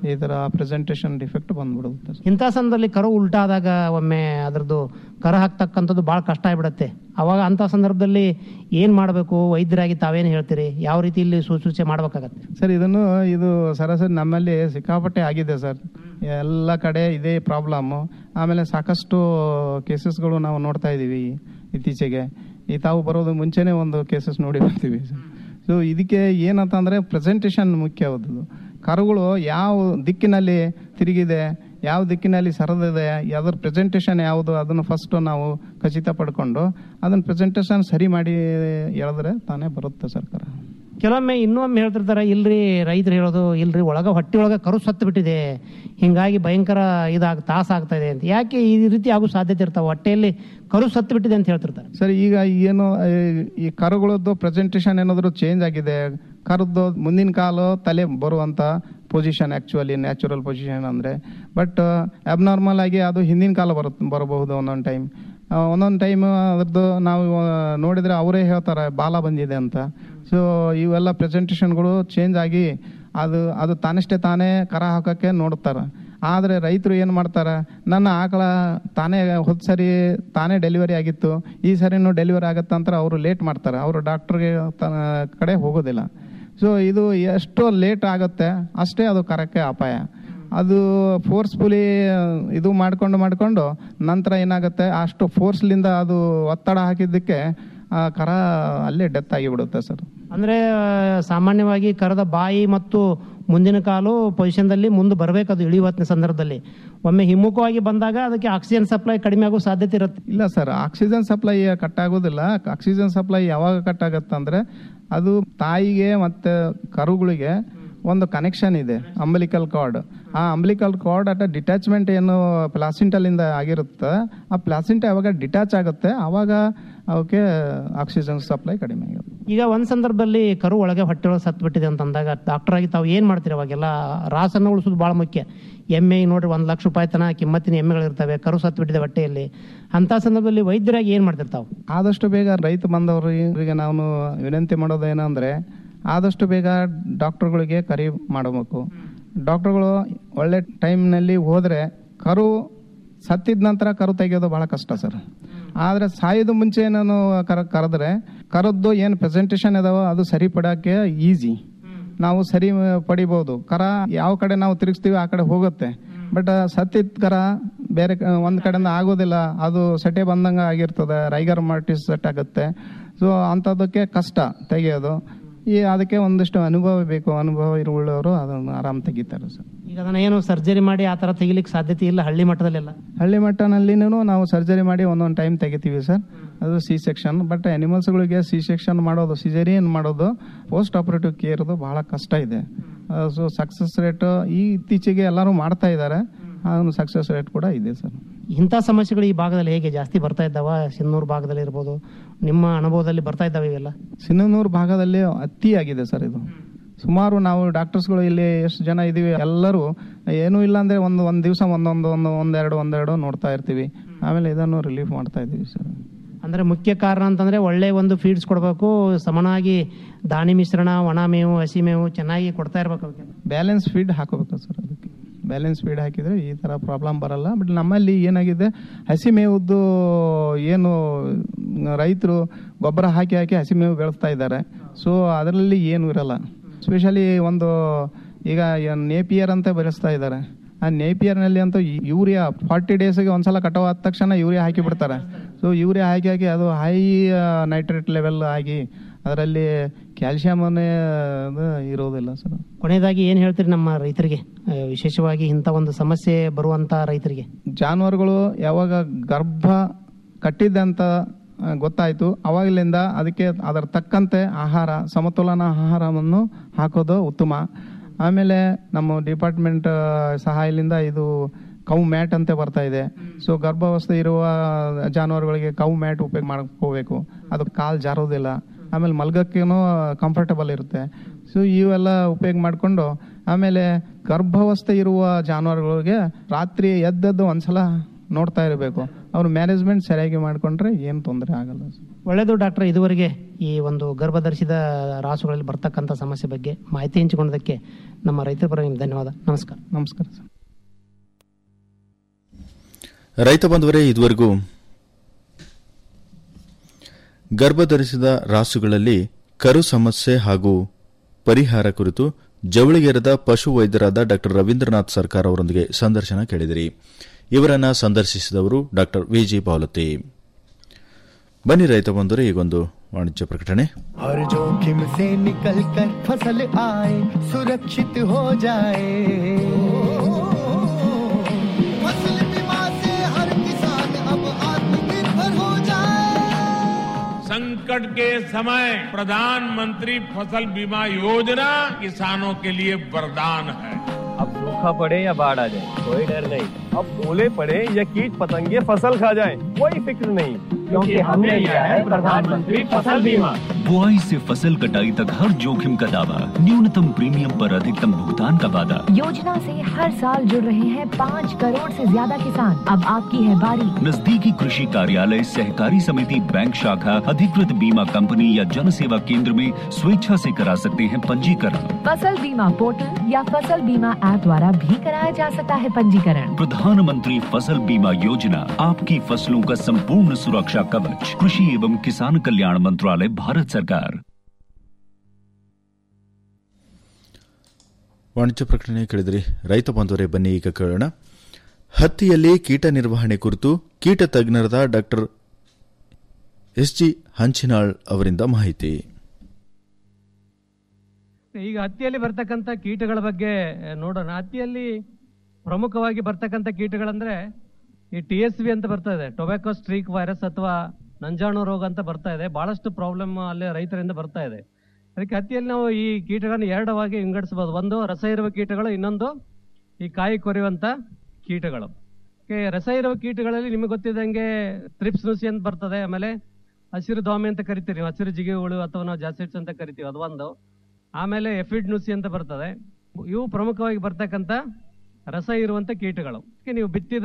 ಈ ತರ ಪ್ರೆಸೆಂಟೇಷನ್ ಡಿಫೆಕ್ಟ್ ಬಂದ್ಬಿಡುತ್ತೆ ಸರ್. ಇಂಥ ಸಂದರ್ಭದಲ್ಲಿ ಕರು ಉಲ್ಟಾದಾಗ ಒಮ್ಮೆ ಅದ್ರದ್ದು ಕರು ಹಾಕ್ತಕ್ಕಂಥದ್ದು ಭಾಳ ಕಷ್ಟ ಆಗ್ಬಿಡತ್ತೆ ಅವಾಗ ಅಂಥ ಸಂದರ್ಭದಲ್ಲಿ ಏನು ಮಾಡಬೇಕು ವೈದ್ಯರಾಗಿ ತಾವೇನು ಹೇಳ್ತೀರಿ ಯಾವ ರೀತಿ ಇಲ್ಲಿ ಸೂಚನೆ ಮಾಡಬೇಕಾಗತ್ತೆ ಸರ್ ಇದನ್ನು ಇದು ಸರಾಸರಿ ನಮ್ಮಲ್ಲಿ ಸಿಕ್ಕಾಪಟ್ಟೆ ಆಗಿದೆ ಸರ್ ಎಲ್ಲ ಕಡೆ ಇದೇ ಪ್ರಾಬ್ಲಮ್ ಆಮೇಲೆ ಸಾಕಷ್ಟು ಕೇಸಸ್ಗಳು ನಾವು ನೋಡ್ತಾ ಇದ್ದೀವಿ ಇತ್ತೀಚೆಗೆ ಈ ತಾವು ಬರೋದು ಮುಂಚೆನೆ ಒಂದು ಕೇಸಸ್ ನೋಡಿ ಬರ್ತೀವಿ ಸೊ ಇದಕ್ಕೆ ಏನಂತಂದ್ರೆ ಪ್ರೆಸೆಂಟೇಷನ್ ಮುಖ್ಯವಾದದ್ದು ಕರುಗಳು ಯಾವ ದಿಕ್ಕಿನಲ್ಲಿ ತಿರುಗಿದೆ ಯಾವ ದಿಕ್ಕಿನಲ್ಲಿ ಸರದಿದೆ ಯಾವ್ದ್ರ ಪ್ರೆಸೆಂಟೇಷನ್ ಯಾವುದು ಅದನ್ನು ಫಸ್ಟ್ ನಾವು ಖಚಿತ ಪಡ್ಕೊಂಡು ಅದನ್ನ ಪ್ರೆಸೆಂಟೇಷನ್ ಸರಿ ಮಾಡಿ ಹೇಳಿದ್ರೆ ತಾನೇ ಬರುತ್ತೆ ಸರ್ಕಾರ ಕೆಲವೊಮ್ಮೆ ಇನ್ನೊಮ್ಮೆ ಹೇಳ್ತಿರ್ತಾರೆ ಇಲ್ರಿ ರೈತರು ಹೇಳೋದು ಇಲ್ರಿ ಒಳಗ ಹೊಟ್ಟೆ ಒಳಗ ಕರು ಸತ್ತು ಬಿಟ್ಟಿದೆ ಹಿಂಗಾಗಿ ಭಯಂಕರ ಇದಾಗ ತಾಸ ಆಗ್ತಾ ಇದೆ ಅಂತ ಯಾಕೆ ಈ ರೀತಿ ಆಗೋ ಸಾಧ್ಯತೆ ಇರ್ತಾವ ಹೊಟ್ಟೆಯಲ್ಲಿ ಕರು ಸತ್ತು ಬಿಟ್ಟಿದೆ ಅಂತ ಹೇಳ್ತಿರ್ತಾರೆ ಸರ್ ಈಗ ಏನು ಆ, ಈ ಕರುಗಳದ್ದು ಪ್ರೆಸೆಂಟೇಷನ್ ಏನಾದ್ರು ಚೇಂಜ್ ಆಗಿದೆ ಕರದ್ದು ಮುಂದಿನ ಕಾಲು ತಲೆ ಬರುವಂತ ಪೊಸಿಷನ್ ಆಕ್ಚುಲಿ ನ್ಯಾಚುರಲ್ ಪೊಸಿಷನ್ ಅಂದ್ರೆ ಬಟ್ ಅಬ್ನಾರ್ಮಲ್ ಆಗಿ ಅದು ಹಿಂದಿನ ಕಾಲ ಬರುತ್ತೆ ಬರಬಹುದು ಒಂದೊಂದು ಟೈಮ್ ಒಂದೊಂದು ಟೈಮ್ ಅದ್ರದ್ದು ನಾವು ಆ, ನೋಡಿದ್ರೆ ಅವರೇ ಹೇಳ್ತಾರೆ ಬಾಲ ಬಂದಿದೆ ಅಂತ ಸೊ ಇವೆಲ್ಲ ಪ್ರೆಸೆಂಟೇಷನ್ಗಳು ಚೇಂಜ್ ಆಗಿ ಅದು ಅದು ತಾನಷ್ಟೇ ತಾನೇ ಕರ ಹಾಕೋಕ್ಕೆ ನೋಡ್ತಾರೆ ಆದರೆ ರೈತರು ಏನು ಮಾಡ್ತಾರೆ ನನ್ನ ಆಕಳ ತಾನೇ ಹೋದ್ ಸರಿ ತಾನೇ ಡೆಲಿವರಿ ಆಗಿತ್ತು ಈ ಸರಿನೂ ಡೆಲಿವರಿ ಆಗತ್ತೆ ಅಂತ ಅವರು ಲೇಟ್ ಮಾಡ್ತಾರೆ ಅವರು ಡಾಕ್ಟರ್ಗೆ ಕಡೆ ಹೋಗೋದಿಲ್ಲ ಸೊ ಇದು ಎಷ್ಟು ಲೇಟ್ ಆಗುತ್ತೆ ಅಷ್ಟೇ ಅದು ಕರಕ್ಕೆ ಅಪಾಯ ಅದು ಫೋರ್ಸ್ಫುಲಿ ಇದು ಮಾಡ್ಕೊಂಡು ಮಾಡ್ಕೊಂಡು ನಂತರ ಏನಾಗುತ್ತೆ ಅಷ್ಟು ಫೋರ್ಸ್ಲಿಂದ ಅದು ಒತ್ತಡ ಹಾಕಿದ್ದಕ್ಕೆ ಆ ಕರ ಅಲ್ಲೇ ಡೆತ್ ಆಗಿಬಿಡುತ್ತೆ ಸರ್ ಅಂದ್ರೆ ಆ, ಸಾಮಾನ್ಯವಾಗಿ ಕರದ ಬಾಯಿ ಮತ್ತು ಮುಂದಿನ ಕಾಲು ಪೊಸಿಷನ್ದಲ್ಲಿ ಮುಂದೆ ಬರಬೇಕು ಅದು ಇಳಿಯುವತ್ತಿನ ಸಂದರ್ಭದಲ್ಲಿ ಒಮ್ಮೆ ಹಿಮ್ಮುಖವಾಗಿ ಬಂದಾಗ ಅದಕ್ಕೆ ಆಕ್ಸಿಜನ್ ಸಪ್ಲೈ ಕಡಿಮೆ ಆಗೋ ಸಾಧ್ಯತೆ ಇರುತ್ತೆ ಇಲ್ಲ ಸರ್ ಆಕ್ಸಿಜನ್ ಸಪ್ಲೈ ಕಟ್ ಆಗೋದಿಲ್ಲ ಆಕ್ಸಿಜನ್ ಸಪ್ಲೈ ಯಾವಾಗ ಕಟ್ ಆಗತ್ತೆ ಅಂದ್ರೆ ಅದು ತಾಯಿಗೆ ಮತ್ತೆ ಕರುಗಳಿಗೆ ಒಂದು ಕನೆಕ್ಷನ್ ಇದೆ ಅಂಬಲಿಕಲ್ ಕಾರ್ಡ್ ಆ ಅಂಬಲಿಕಲ್ ಕಾರ್ಡ್ ಅಟ್ ಡಿಟ್ಯಾಚ್ಮೆಂಟ್ ಏನು ಪ್ಲಾಸಿಂಟಲ್ ಇಂದ ಆಗಿರುತ್ತೆ ಆ ಪ್ಲಾಸಿಂಟ ಯಾವಾಗ ಡಿಟ್ಯಾಚ್ ಆಗುತ್ತೆ ಅವಾಗ ಅವಕ್ಕೆ ಆಕ್ಸಿಜನ್ ಸಪ್ಲೈ ಕಡಿಮೆ ಆಗುತ್ತೆ ಈಗ ಒಂದ್ ಸಂದರ್ಭದಲ್ಲಿ ಕರು ಒಳಗೆ ಹೊಟ್ಟೆ ಒಳಗೆ ಸತ್ತು ಬಿಟ್ಟಿದೆ ಅಂತ ಅಂದಾಗ ಡಾಕ್ಟರ್ ಆಗಿ ತಾವು ಏನ್ ಮಾಡ್ತೀರಿ ಅವಾಗೆಲ್ಲ ರಾಸನ್ನು ಉಳಿಸೋದು ಬಹಳ ಮುಖ್ಯ ಎಮ್ಮೆ ನೋಡ್ರಿ ಒಂದ್ ಲಕ್ಷ ರೂಪಾಯಿ ತನ ಕಿಮ್ಮತ್ತಿನ ಎಮ್ಮೆಗಳಿರ್ತವೆ ಕರು ಸತ್ತು ಬಿಟ್ಟಿದೆ ಹೊಟ್ಟೆಯಲ್ಲಿ ಅಂತ ಸಂದರ್ಭದಲ್ಲಿ ವೈದ್ಯರಾಗಿ ಏನ್ ಮಾಡ್ತಿರ್ತಾವೆ ತಾವು ಆದಷ್ಟು ಬೇಗ ರೈತ ಬಂದವರಿಗೆ ನಾನು ವಿನಂತಿ ಮಾಡೋದು ಏನಂದ್ರೆ ಆದಷ್ಟು ಬೇಗ ಡಾಕ್ಟರ್ಗಳಿಗೆ ಕರಿ ಮಾಡಬೇಕು ಡಾಕ್ಟರ್ಗಳು ಒಳ್ಳೆ ಟೈಮ್ನಲ್ಲಿ ಹೋದ್ರೆ ಕರು ಸತ್ತಿದ ನಂತರ ಕರು ತೆಗೆಯೋದು ಬಹಳ ಕಷ್ಟ ಸರ್ ಆದ್ರೆ ಸಾಯೋದು ಮುಂಚೆ ನಾನು ಕರ ಕರೆದ್ರೆ ಕರದ್ದು ಏನು ಪ್ರೆಸೆಂಟೇಷನ್ ಇದಾವ ಅದು ಸರಿ ಪಡೋಕ್ಕೆ ಈಸಿ ನಾವು ಸರಿ ಪಡಿಬಹುದು ಕರ ಯಾವ ಕಡೆ ನಾವು ತಿರುಗಿಸ್ತೀವಿ ಆ ಕಡೆ ಹೋಗುತ್ತೆ ಬಟ್ ಸತ್ತಿದ ಕರ ಬೇರೆ ಕ- ಒಂದ್ ಕಡೆಯಿಂದ ಆಗೋದಿಲ್ಲ ಅದು ಸೆಟೆ ಬಂದಂಗ ಆಗಿರ್ತದೆ ರೈಗರ್ ಮಾರ್ಟಿಸ್ ಸೆಟ್ ಆಗುತ್ತೆ ಸೊ ಅಂಥದ್ದಕ್ಕೆ ಕಷ್ಟ ತೆಗೆಯೋದು ಈ ಅದಕ್ಕೆ ಒಂದಿಷ್ಟು ಅನುಭವ ಬೇಕು ಅನುಭವ ಇರುವವರು ಅದನ್ನು ಆರಾಮ್ ತೆಗಿತಾರೆ ಸರ್ ಈಗ ಅದನ್ನ ಏನು ಸರ್ಜರಿ ಮಾಡಿ ಆ ತರ ತೆಗಿಲಿಕ್ಕೆ ಸಾಧ್ಯತೆ ಇಲ್ಲ ಹಳ್ಳಿ ಮಟ್ಟದಲ್ಲೆಲ್ಲ ಹಳ್ಳಿ ಮಟ್ಟನಲ್ಲಿನೂ ನಾವು ಸರ್ಜರಿ ಮಾಡಿ ಒಂದೊಂದು ಟೈಮ್ ತೆಗಿತೀವಿ ಸರ್ ಅದು ಸಿ ಸೆಕ್ಷನ್ ಬಟ್ ಅನಿಮಲ್ಸ್ಗಳಿಗೆ ಸಿ ಸೆಕ್ಷನ್ ಮಾಡೋದು ಸಿಜರಿಯನ್ ಮಾಡೋದು ಪೋಸ್ಟ್ ಆಪರೇಟಿವ್ ಕೇರ್ದು ಬಹಳ ಕಷ್ಟ ಇದೆ ಸೊ ಸಕ್ಸಸ್ ರೇಟ್ ಈ ಇತ್ತೀಚೆಗೆ ಎಲ್ಲರೂ ಮಾಡ್ತಾ ಇದ್ದಾರೆ ಅದನ್ನು ಸಕ್ಸಸ್ ರೇಟ್ ಕೂಡ ಇದೆ ಸರ್ ಇಂಥ ಸಮಸ್ಯೆಗಳು ಈ ಭಾಗದಲ್ಲಿ ಹೇಗೆ ಜಾಸ್ತಿ ಬರ್ತಾ ಇದ್ದಾವ ಸಿನ್ನೂರು ಭಾಗದಲ್ಲಿ ಇರ್ಬೋದು ನಿಮ್ಮ ಅನುಭವದಲ್ಲಿ ಬರ್ತಾ ಇದ್ದಾವೆ ಇವೆಲ್ಲ ಸಿನ್ನೂರು ಭಾಗದಲ್ಲಿ ಅತಿ ಆಗಿದೆ ಸರ್ ಇದು ಸುಮಾರು ನಾವು ಡಾಕ್ಟರ್ಸ್ಗಳು ಇಲ್ಲಿ ಎಷ್ಟು ಜನ ಇದೀವಿ ಎಲ್ಲರೂ ಏನೂ ಇಲ್ಲ ಅಂದ್ರೆ ಒಂದು ಒಂದ್ ದಿವಸ ಒಂದೊಂದು ಒಂದು ಒಂದೆರಡು ಒಂದೆರಡು ನೋಡ್ತಾ ಇರ್ತೀವಿ ಆಮೇಲೆ ಇದನ್ನು ರಿಲೀಫ್ ಮಾಡ್ತಾ ಇದೀವಿ ಸರ್ ಅಂದ್ರೆ ಮುಖ್ಯ ಕಾರಣ ಅಂತಂದ್ರೆ ಒಳ್ಳೆ ಒಂದು ಫೀಡ್ಸ್ ಕೊಡಬೇಕು ಸಮನಾಗಿ ದಾಣಿ ಮಿಶ್ರಣ ಒಣ ಮೇವು ಹಸಿ ಮೇವು ಚೆನ್ನಾಗಿ ಕೊಡ್ತಾ ಇರ್ಬೇಕು ಅವಕ್ಕೆ ಬ್ಯಾಲೆನ್ಸ್ ಫೀಡ್ ಹಾಕೋಬೇಕು ಸರ್ ಅದಕ್ಕೆ ಬ್ಯಾಲೆನ್ಸ್ ಫೀಡ್ ಹಾಕಿದ್ರೆ ಈ ತರ ಪ್ರಾಬ್ಲಮ್ ಬರಲ್ಲ ಬಟ್ ನಮ್ಮಲ್ಲಿ ಏನಾಗಿದೆ ಹಸಿ ಮೇವದ್ದು ಏನು ರೈತರು ಗೊಬ್ಬರ ಹಾಕಿ ಹಾಕಿ ಹಸಿ ಮೇವು ಬೆಳೆಸ್ತಾ ಇದ್ದಾರೆ ಸೊ ಅದರಲ್ಲಿ ಏನು ಇರಲ್ಲ ಸ್ಪೆಷಲಿ ಒಂದು ಈಗ ನೇಪಿಯರ್ ಅಂತ ಬೆಳೆಸ್ತಾ ಇದ್ದಾರೆ ಆ ನೇಪಿಯರ್ನಲ್ಲಿ ಅಂತೂ ಯೂರಿಯಾ ಫಾರ್ಟಿ ಡೇಸ್ಗೆ ಒಂದ್ಸಲ ಕಟಾವ್ ಆದ ತಕ್ಷಣ ಯೂರಿಯಾ ಹಾಕಿ ಬಿಡ್ತಾರೆ ಸೊ ಯೂರಿಯಾ ಹಾಕಿ ಹಾಕಿ ಅದು ಹೈ ನೈಟ್ರೇಟ್ ಲೆವೆಲ್ ಆಗಿ ಅದರಲ್ಲಿ ಕ್ಯಾಲ್ಸಿಯಂ ಇರೋದಿಲ್ಲ ಸರ್ ಕೊನೆಯದಾಗಿ ಏನ್ ಹೇಳ್ತೀರಿ ನಮ್ಮ ರೈತರಿಗೆ ಆ, ವಿಶೇಷವಾಗಿ ಇಂಥ ಒಂದು ಸಮಸ್ಯೆ ಬರುವಂತ ರೈತರಿಗೆ ಜಾನುವಾರುಗಳು ಯಾವಾಗ ಗರ್ಭ ಕಟ್ಟಿದೆ ಅಂತ ಆ, ಗೊತ್ತಾಯ್ತು ಅವಾಗಲಿಂದ ಅದಕ್ಕೆ ಅದರ ತಕ್ಕಂತೆ ಆಹಾರ ಸಮತೋಲನ ಆಹಾರವನ್ನು ಹಾಕೋದು ಉತ್ತಮ ಆಮೇಲೆ ನಮ್ಮ ಡಿಪಾರ್ಟ್ಮೆಂಟ್ ಸಹಾಯದಿಂದ ಇದು ಕೌ ಮ್ಯಾಟ್ ಅಂತ ಬರ್ತಾ ಇದೆ ಸೊ ಗರ್ಭಾವಸ್ಥೆ ಇರುವ ಜಾನುವಾರುಗಳಿಗೆ ಕೌ ಮ್ಯಾಟ್ ಉಪಯೋಗ ಮಾಡ್ಕೋಬೇಕು ಅದು ಕಾಲ್ ಜಾರೋದಿಲ್ಲ ಆಮೇಲೆ ಮಲ್ಗಕ್ಕೇನೋ ಕಂಫರ್ಟಬಲ್ ಇರುತ್ತೆ ಸೊ ಇವೆಲ್ಲ ಉಪಯೋಗ ಮಾಡಿಕೊಂಡು ಆಮೇಲೆ ಗರ್ಭಾವಸ್ಥೆ ಇರುವ ಜಾನುವಾರುಗಳಿಗೆ ರಾತ್ರಿ ಎದ್ದದ್ದು ಒಂದ್ಸಲ ನೋಡ್ತಾ ಇರಬೇಕು ಅವ್ರು ಮ್ಯಾನೇಜ್ಮೆಂಟ್ ಸರಿಯಾಗಿ ಮಾಡ್ಕೊಂಡ್ರೆ ಏನು ತೊಂದರೆ ಆಗಲ್ಲ ಸರ್ ಒಳ್ಳೆಯದು ಡಾಕ್ಟರ್ ಇದುವರೆಗೆ ಈ ಒಂದು ಗರ್ಭಧರಿಸಿದ ರಾಸುಗಳಲ್ಲಿ ಬರ್ತಕ್ಕಂಥ ಸಮಸ್ಯೆ ಬಗ್ಗೆ ಮಾಹಿತಿ ಹಂಚಿಕೊಂಡದಕ್ಕೆ ನಮ್ಮ ರೈತರ ಪರ ನಿಮ್ಗೆ ಧನ್ಯವಾದ ನಮಸ್ಕಾರ ನಮಸ್ಕಾರ ಸರ್ ರೈತ ಬಂಧುವರೇ ಇದುವರೆಗೂ ಗರ್ಭಧರಿಸಿದ ರಾಸುಗಳಲ್ಲಿ ಕರು ಸಮಸ್ಯೆ ಹಾಗೂ ಪರಿಹಾರ ಕುರಿತು ಜವಳಿಗೆರೆದ ಪಶು ವೈದ್ಯರಾದ ಡಾ ರವೀಂದ್ರನಾಥ್ ಸರ್ಕಾರ್ ಅವರೊಂದಿಗೆ ಸಂದರ್ಶನ ಕೇಳಿದಿರಿ ಇವರನ್ನ ಸಂದರ್ಶಿಸಿದವರು ಡಾ ವಿಜಿ ಪಾವಲತಿ ಬನ್ನಿ ರೈತ ಬಂಧುವರೇ ಈಗೊಂದು ವಾಣಿಜ್ಯ ಪ್ರಕಟಣೆ हर जोखिम से निकल कर फसल आए सुरक्षित हो जाए फसल बीमा से हर किसान अब आत्मनिर्भर हो जाए संकट के समय प्रधानमंत्री फसल बीमा योजना किसानों के लिए वरदान है अब सूखा पड़े या बाढ़ आ जाए कोई डर नहीं अब ओले पड़े या कीट पतंगे फसल खा जाए कोई फिक्र नहीं क्योंकि हमने लिया है प्रधानमंत्री फसल बीमा बुआई से फसल कटाई तक हर जोखिम का दावा न्यूनतम प्रीमियम पर अधिकतम भुगतान का वादा योजना से हर साल जुड़ रहे हैं पाँच करोड़ से ज्यादा किसान अब आपकी है बारी नजदीकी कृषि कार्यालय सहकारी समिति बैंक शाखा अधिकृत बीमा कंपनी या जन सेवा केंद्र में स्वेच्छा से करा सकते हैं पंजीकरण फसल बीमा पोर्टल या फसल बीमा ऐप द्वारा भी कराया जा सकता है पंजीकरण प्रधानमंत्री फसल बीमा योजना आपकी फसलों का संपूर्ण सुरक्षा कवच कृषि एवं किसान कल्याण मंत्रालय भारत सरकार ವಾಣಿಜ್ಯ ಪ್ರಕಟಣೆ ಕೇಳಿದ್ರಿ ರೈತ ಬಂಧುವರೇ ಬನ್ನಿ ಈಗ ಕೇಳೋಣ ಹತ್ತಿಯಲ್ಲಿ ಕೀಟ ನಿರ್ವಹಣೆ ಕುರಿತು ಕೀಟ ತಜ್ಞರಾದ ಡಾಕ್ಟರ್ ಎಸ್ ಜಿ ಹಂಚಿನಾಳ್ ಅವರಿಂದ ಮಾಹಿತಿ ಈಗ ಹತ್ತಿಯಲ್ಲಿ ಬರ್ತಕ್ಕಂಥ ಕೀಟಗಳ ಬಗ್ಗೆ ನೋಡೋಣ ಹತ್ತಿಯಲ್ಲಿ ಪ್ರಮುಖವಾಗಿ ಬರ್ತಕ್ಕಂಥ ಕೀಟಗಳಂದ್ರೆ ಈ ಟಿ ಎಸ್ ವಿ ಅಂತ ಬರ್ತಾ ಇದೆ ಟೊಬ್ಯಾಕೋ ಸ್ಟ್ರೀಕ್ ವೈರಸ್ ಅಥವಾ ನಂಜಾಣು ರೋಗ ಅಂತ ಬರ್ತಾ ಇದೆ ಬಹಳಷ್ಟು ಪ್ರಾಬ್ಲಮ್ ಅಲ್ಲೇ ರೈತರಿಂದ ಬರ್ತಾ ಇದೆ ಅದಕ್ಕೆ ಹತ್ತಿಯಲ್ಲಿ ನಾವು ಈ ಕೀಟಗಳನ್ನು ಎರಡವಾಗಿ ವಿಂಗಡಿಸಬಹುದು ಒಂದು ರಸ ಇರುವ ಕೀಟಗಳು ಇನ್ನೊಂದು ಈ ಕಾಯಿ ಕೊರೆಯುವಂತ ಕೀಟಗಳು ಓಕೆ, ರಸ ಇರುವ ಕೀಟಗಳಲ್ಲಿ ನಿಮಗೆ ಗೊತ್ತಿದ್ದಂಗೆ ತ್ರಿಪ್ಸ್ ನುಸಿ ಅಂತ ಬರ್ತದೆ ಆಮೇಲೆ ಹಸಿರು ದಾಮಿ ಅಂತ ಕರಿತೀವಿ ನೀವು, ಹಸಿರು ಜಿಗಿಗಳು ಅಥವಾ ನಾವು ಜಾಸಿಡ್ಸ್ ಅಂತ ಕರಿತೀವಿ ಅದು ಒಂದು ಆಮೇಲೆ ಎಫಿಡ್ ನುಸಿ ಅಂತ ಬರ್ತದೆ ಇವು ಪ್ರಮುಖವಾಗಿ ಬರ್ತಕ್ಕಂಥ ರಸ ಇರುವಂತ ಕೀಟಗಳು ಅದಕ್ಕೆ ನೀವು ಬಿತ್ತಿದ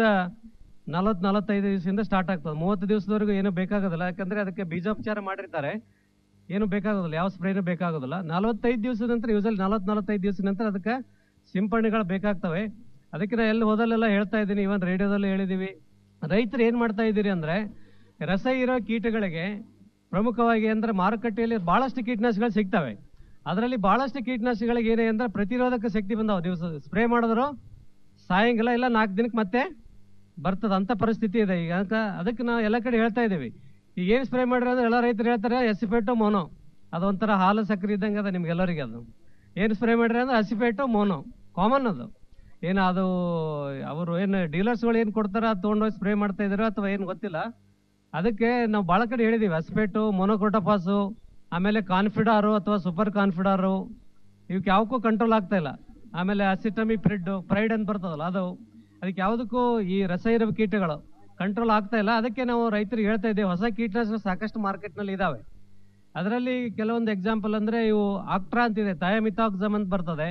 ನಲವತ್ ನಲವತ್ತೈದು ದಿವಸದಿಂದ ಸ್ಟಾರ್ಟ್ ಆಗ್ತದೆ ಮೂವತ್ತು ದಿವಸದವರೆಗೂ ಏನು ಬೇಕಾಗೋದಿಲ್ಲ ಯಾಕಂದ್ರೆ ಅದಕ್ಕೆ ಬೀಜೋಪಚಾರ ಮಾಡಿರ್ತಾರೆ ಏನು ಬೇಕಾಗೋದಿಲ್ಲ ಯಾವ ಸ್ಪ್ರೇನು ಬೇಕಾಗೋದಿಲ್ಲ ನಲವತ್ತೈದು ದಿವಸದ ನಂತರ ಯೂಸಲಿ ನಲವತ್ ನಲವತ್ತೈದು ದಿವಸದ ನಂತರ ಅದಕ್ಕೆ ಸಿಂಪಡಣೆಗಳು ಬೇಕಾಗ್ತವೆ ಅದಕ್ಕೆ ನಾ ಎಲ್ಲಿ ಹೋದಲ್ಲೆಲ್ಲ ಹೇಳ್ತಾ ಇದ್ದೀನಿ ಇವನ್ ರೇಡಿಯೋದಲ್ಲಿ ಹೇಳಿದೀವಿ ರೈತರು ಏನ್ ಮಾಡ್ತಾ ಇದ್ದೀರಿ ಅಂದ್ರೆ ರಸ ಇರೋ ಕೀಟಗಳಿಗೆ ಪ್ರಮುಖವಾಗಿ ಅಂದ್ರೆ ಮಾರುಕಟ್ಟೆಯಲ್ಲಿ ಬಹಳಷ್ಟು ಕೀಟನಾಶಕಗಳು ಸಿಗ್ತವೆ ಅದರಲ್ಲಿ ಬಹಳಷ್ಟು ಕೀಟನಾಶಕಗಳಿಗೆ ಏನೇ ಅಂದ್ರೆ ಪ್ರತಿರೋಧಕ ಶಕ್ತಿ ಬಂದಾವ ದಿವಸ ಸ್ಪ್ರೇ ಮಾಡಿದ್ರು ಸಾಯಂಕಾಲ ಇಲ್ಲ ನಾಲ್ಕು ದಿನಕ್ಕೆ ಮತ್ತೆ ಬರ್ತದ ಅಂತ ಪರಿಸ್ಥಿತಿ ಇದೆ ಈಗ ಅದಕ್ಕೆ ಅದಕ್ಕೆ ನಾವು ಎಲ್ಲ ಕಡೆ ಹೇಳ್ತಾ ಇದ್ದೀವಿ ಈಗ ಏನು ಸ್ಪ್ರೇ ಮಾಡ್ರಿ ಅಂದ್ರೆ ಎಲ್ಲ ರೈತರು ಹೇಳ್ತಾರೆ ಎಸಿಫೇಟು ಮೋನೋ ಅದೊಂಥರ ಹಾಲು ಸಕ್ಕರೆ ಇದ್ದಂಗೆ ಅದ ನಿಮ್ಗೆಲ್ಲರಿಗೆ ಅದು ಏನು ಸ್ಪ್ರೇ ಮಾಡ್ರಿ ಅಂದ್ರೆ ಹಸಿಫೇಟು ಮೋನೋ ಕಾಮನ್ ಅದು ಏನು ಅದು ಅವರು ಏನು ಡೀಲರ್ಸ್ಗಳು ಏನು ಕೊಡ್ತಾರ ಅದು ತೊಗೊಂಡೋಗಿ ಸ್ಪ್ರೇ ಮಾಡ್ತಾ ಇದಾರೋ ಅಥವಾ ಏನು ಗೊತ್ತಿಲ್ಲ ಅದಕ್ಕೆ ನಾವು ಭಾಳ ಕಡೆ ಹೇಳಿದೀವಿ ಹಸ್ಪೇಟು ಮೊನೋಕ್ರೋಟೋಪಾಸು ಆಮೇಲೆ ಕಾನ್ಫಿಡಾರು ಅಥವಾ ಸೂಪರ್ ಕಾನ್ಫಿಡಾರು ಇವಕ್ಕೆ ಯಾವಕ್ಕೂ ಕಂಟ್ರೋಲ್ ಆಗ್ತಾ ಇಲ್ಲ ಆಮೇಲೆ ಅಸಿಟಮಿ ಪ್ರಿಡ್ ಪ್ರೈಡ್ ಅಂತ ಬರ್ತದಲ್ಲ ಅದು ಅದಕ್ಕೆ ಯಾವುದಕ್ಕೂ ಈ ರಸ ಇರುವ ಕೀಟಗಳು ಕಂಟ್ರೋಲ್ ಆಗ್ತಾ ಇಲ್ಲ ಅದಕ್ಕೆ ನಾವು ರೈತರಿಗೆ ಹೇಳ್ತಾ ಇದ್ದೇವೆ ಹೊಸ ಕೀಟನಾಶಕ ಸಾಕಷ್ಟು ಮಾರ್ಕೆಟ್ನಲ್ಲಿ ಇದಾವೆ ಅದರಲ್ಲಿ ಕೆಲವೊಂದು ಎಕ್ಸಾಂಪಲ್ ಅಂದ್ರೆ ಇವು ಆಕ್ಟ್ರಾ ಅಂತಿದೆ ಥಯಾಮಿಥಾಕ್ಸಮ್ ಅಂತ ಬರ್ತದೆ